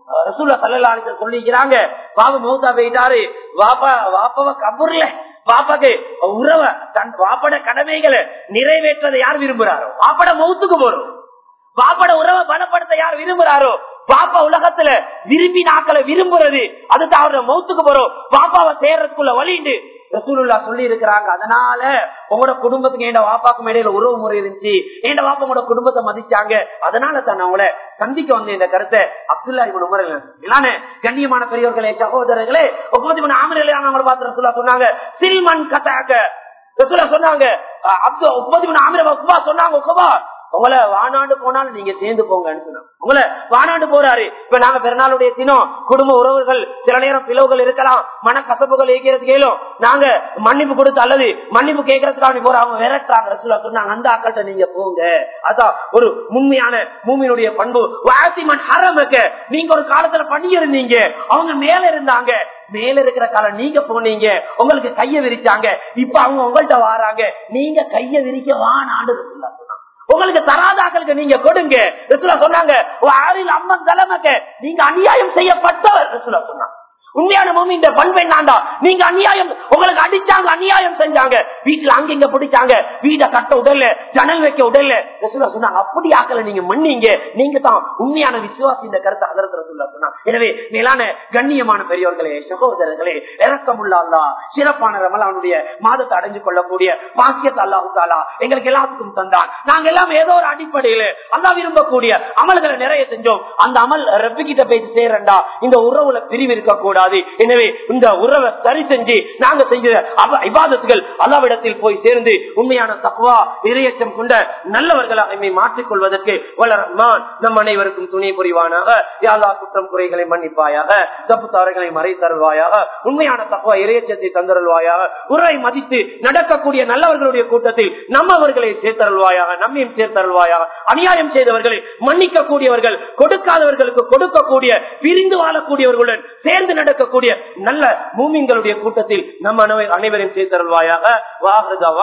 ரசூல்லா சல்லல்லாஹு சொல்லிக்கிறாங்க பாபு மௌத்தா போயிட்டாரு வாப்பா வாப்பாவ கபூர்ல பாப்பாக்கு உறவ தன் வாப்பட கடமைகளை நிறைவேற்றதை யார் விரும்புறாரோ வாப்பட மௌத்துக்கு போறோம் பாப்பட உறவை பலப்படுத்த யார் விரும்புறாரோ பாப்பா உலகத்துல விரும்பி நாக்களை விரும்புறது அதுதான் அவரோட மௌத்துக்கு போறோம் பாப்பாவை சேர்றதுக்குள்ள வழிண்டு ரசூலுல்லா சொல்லி இருக்கிறாங்க அதனால உங்களோட குடும்பத்துக்கு என் வாப்பாக்கும் இடையில உறவு முறை இருந்துச்சு என் வாப்பா உங்களோட குடும்பத்தை மதிச்சாங்க அதனால தான் அவங்கள சந்திக்க வந்த இந்த கருத்தை அப்துல்லா இவன் உமரல் இல்லான கண்ணியமான பெரியவர்களே சகோதரர்களே ஒப்பது ஆமரிலே அவங்களை பார்த்து ரசூல்லா சொன்னாங்க சில்மன் கத்தாக்க ரசூலா சொன்னாங்க அப்து ஒப்பது ஆமிர உபா சொன்னாங்க உபா உங்களை வானாண்டு போனாலும் நீங்க சேர்ந்து போங்கன்னு சொன்னாங்க உங்களை வானாண்டு போறாரு இப்ப நாங்க பிறநாளுடைய தினம் குடும்ப உறவுகள் சில நேரம் பிளவுகள் இருக்கலாம் மனக்கசப்புகள் இருக்கிறது கேளும் நாங்க மன்னிப்பு கொடுத்து அல்லது மன்னிப்பு கேட்கறதுக்காக போற அவங்க விரட்டுறாங்க ரசூலா சொன்னாங்க அந்த ஆக்கள்கிட்ட நீங்க போங்க அதான் ஒரு உண்மையான மூமியினுடைய பண்பு வாசிமன் ஹரமக்க நீங்க ஒரு காலத்துல பண்ணியிருந்தீங்க அவங்க மேல இருந்தாங்க மேல இருக்கிற காலம் நீங்க போனீங்க உங்களுக்கு கைய விரிச்சாங்க இப்ப அவங்க உங்கள்ட்ட வாராங்க நீங்க கைய விரிக்க வானாண்டு ரசூலா சொன்னாங்க உங்களுக்கு தராதாக்களுக்கு நீங்க கொடுங்க ரசூலா சொன்னாங்க ஆறில் அம்மன் தலைமைக்கு நீங்க அநியாயம் செய்யப்பட்டவர் ரசூலா சொன்னாங்க உண்மையான பூமி இந்த பண்பை நான்டா நீங்க அநியாயம் உங்களுக்கு அடிச்சாங்க அநியாயம் செஞ்சாங்க வீட்டுல அங்க இங்க பிடிச்சாங்க வீட கட்ட உடல்ல ஜன்னல் வைக்க உடல்ல ரசூலா சொன்னாங்க அப்படி ஆக்கல நீங்க மன்னிங்க நீங்க தான் உண்மையான விசுவாசி இந்த கருத்தை அதற்கு ரசூலா சொன்னாங்க எனவே மேலான கண்ணியமான பெரியவர்களே சகோதரர்களே இறக்கமுள்ள அல்லா சிறப்பான ரமலானுடைய மாதத்தை அடைஞ்சு கொள்ளக்கூடிய பாக்கியத்தை அல்லாஹு தாலா எங்களுக்கு எல்லாத்துக்கும் தந்தான் நாங்க எல்லாம் ஏதோ ஒரு அடிப்படையில அல்லா விரும்பக்கூடிய அமல்களை நிறைய செஞ்சோம் அந்த அமல் ரப்பி கிட்ட பேசி சேரண்டா இந்த உறவுல பிரிவு இருக்கக்கூடாது எனவே இந்த உறவை சரி செஞ்சு நாங்க செஞ்ச இபாதத்துகள் அல்லாவிடத்தில் போய் சேர்ந்து உண்மையான தக்குவா இரையச்சம் கொண்ட நல்லவர்களாக எம்மை மாற்றிக் கொள்வதற்கு வளரமான் நம் அனைவருக்கும் துணை புரிவானாக யாழா குற்றம் குறைகளை மன்னிப்பாயாக தப்பு தவறுகளை மறை தருவாயாக உண்மையான தக்குவா இரையச்சத்தை தந்தருள்வாயாக உறவை மதித்து நடக்கக்கூடிய நல்லவர்களுடைய கூட்டத்தில் நம்மவர்களை சேர்த்தருள்வாயாக நம்மையும் சேர்த்தருள்வாயாக அநியாயம் செய்தவர்களை மன்னிக்க கூடியவர்கள் கொடுக்காதவர்களுக்கு கொடுக்கக்கூடிய பிரிந்து வாழக்கூடியவர்களுடன் சேர்ந்து நடக்கக்கூடிய நல்ல மூமின்களுடைய கூட்டத்தில் நம் அனைவரையும் சேர்த்தருள்வாயாக வாகரதா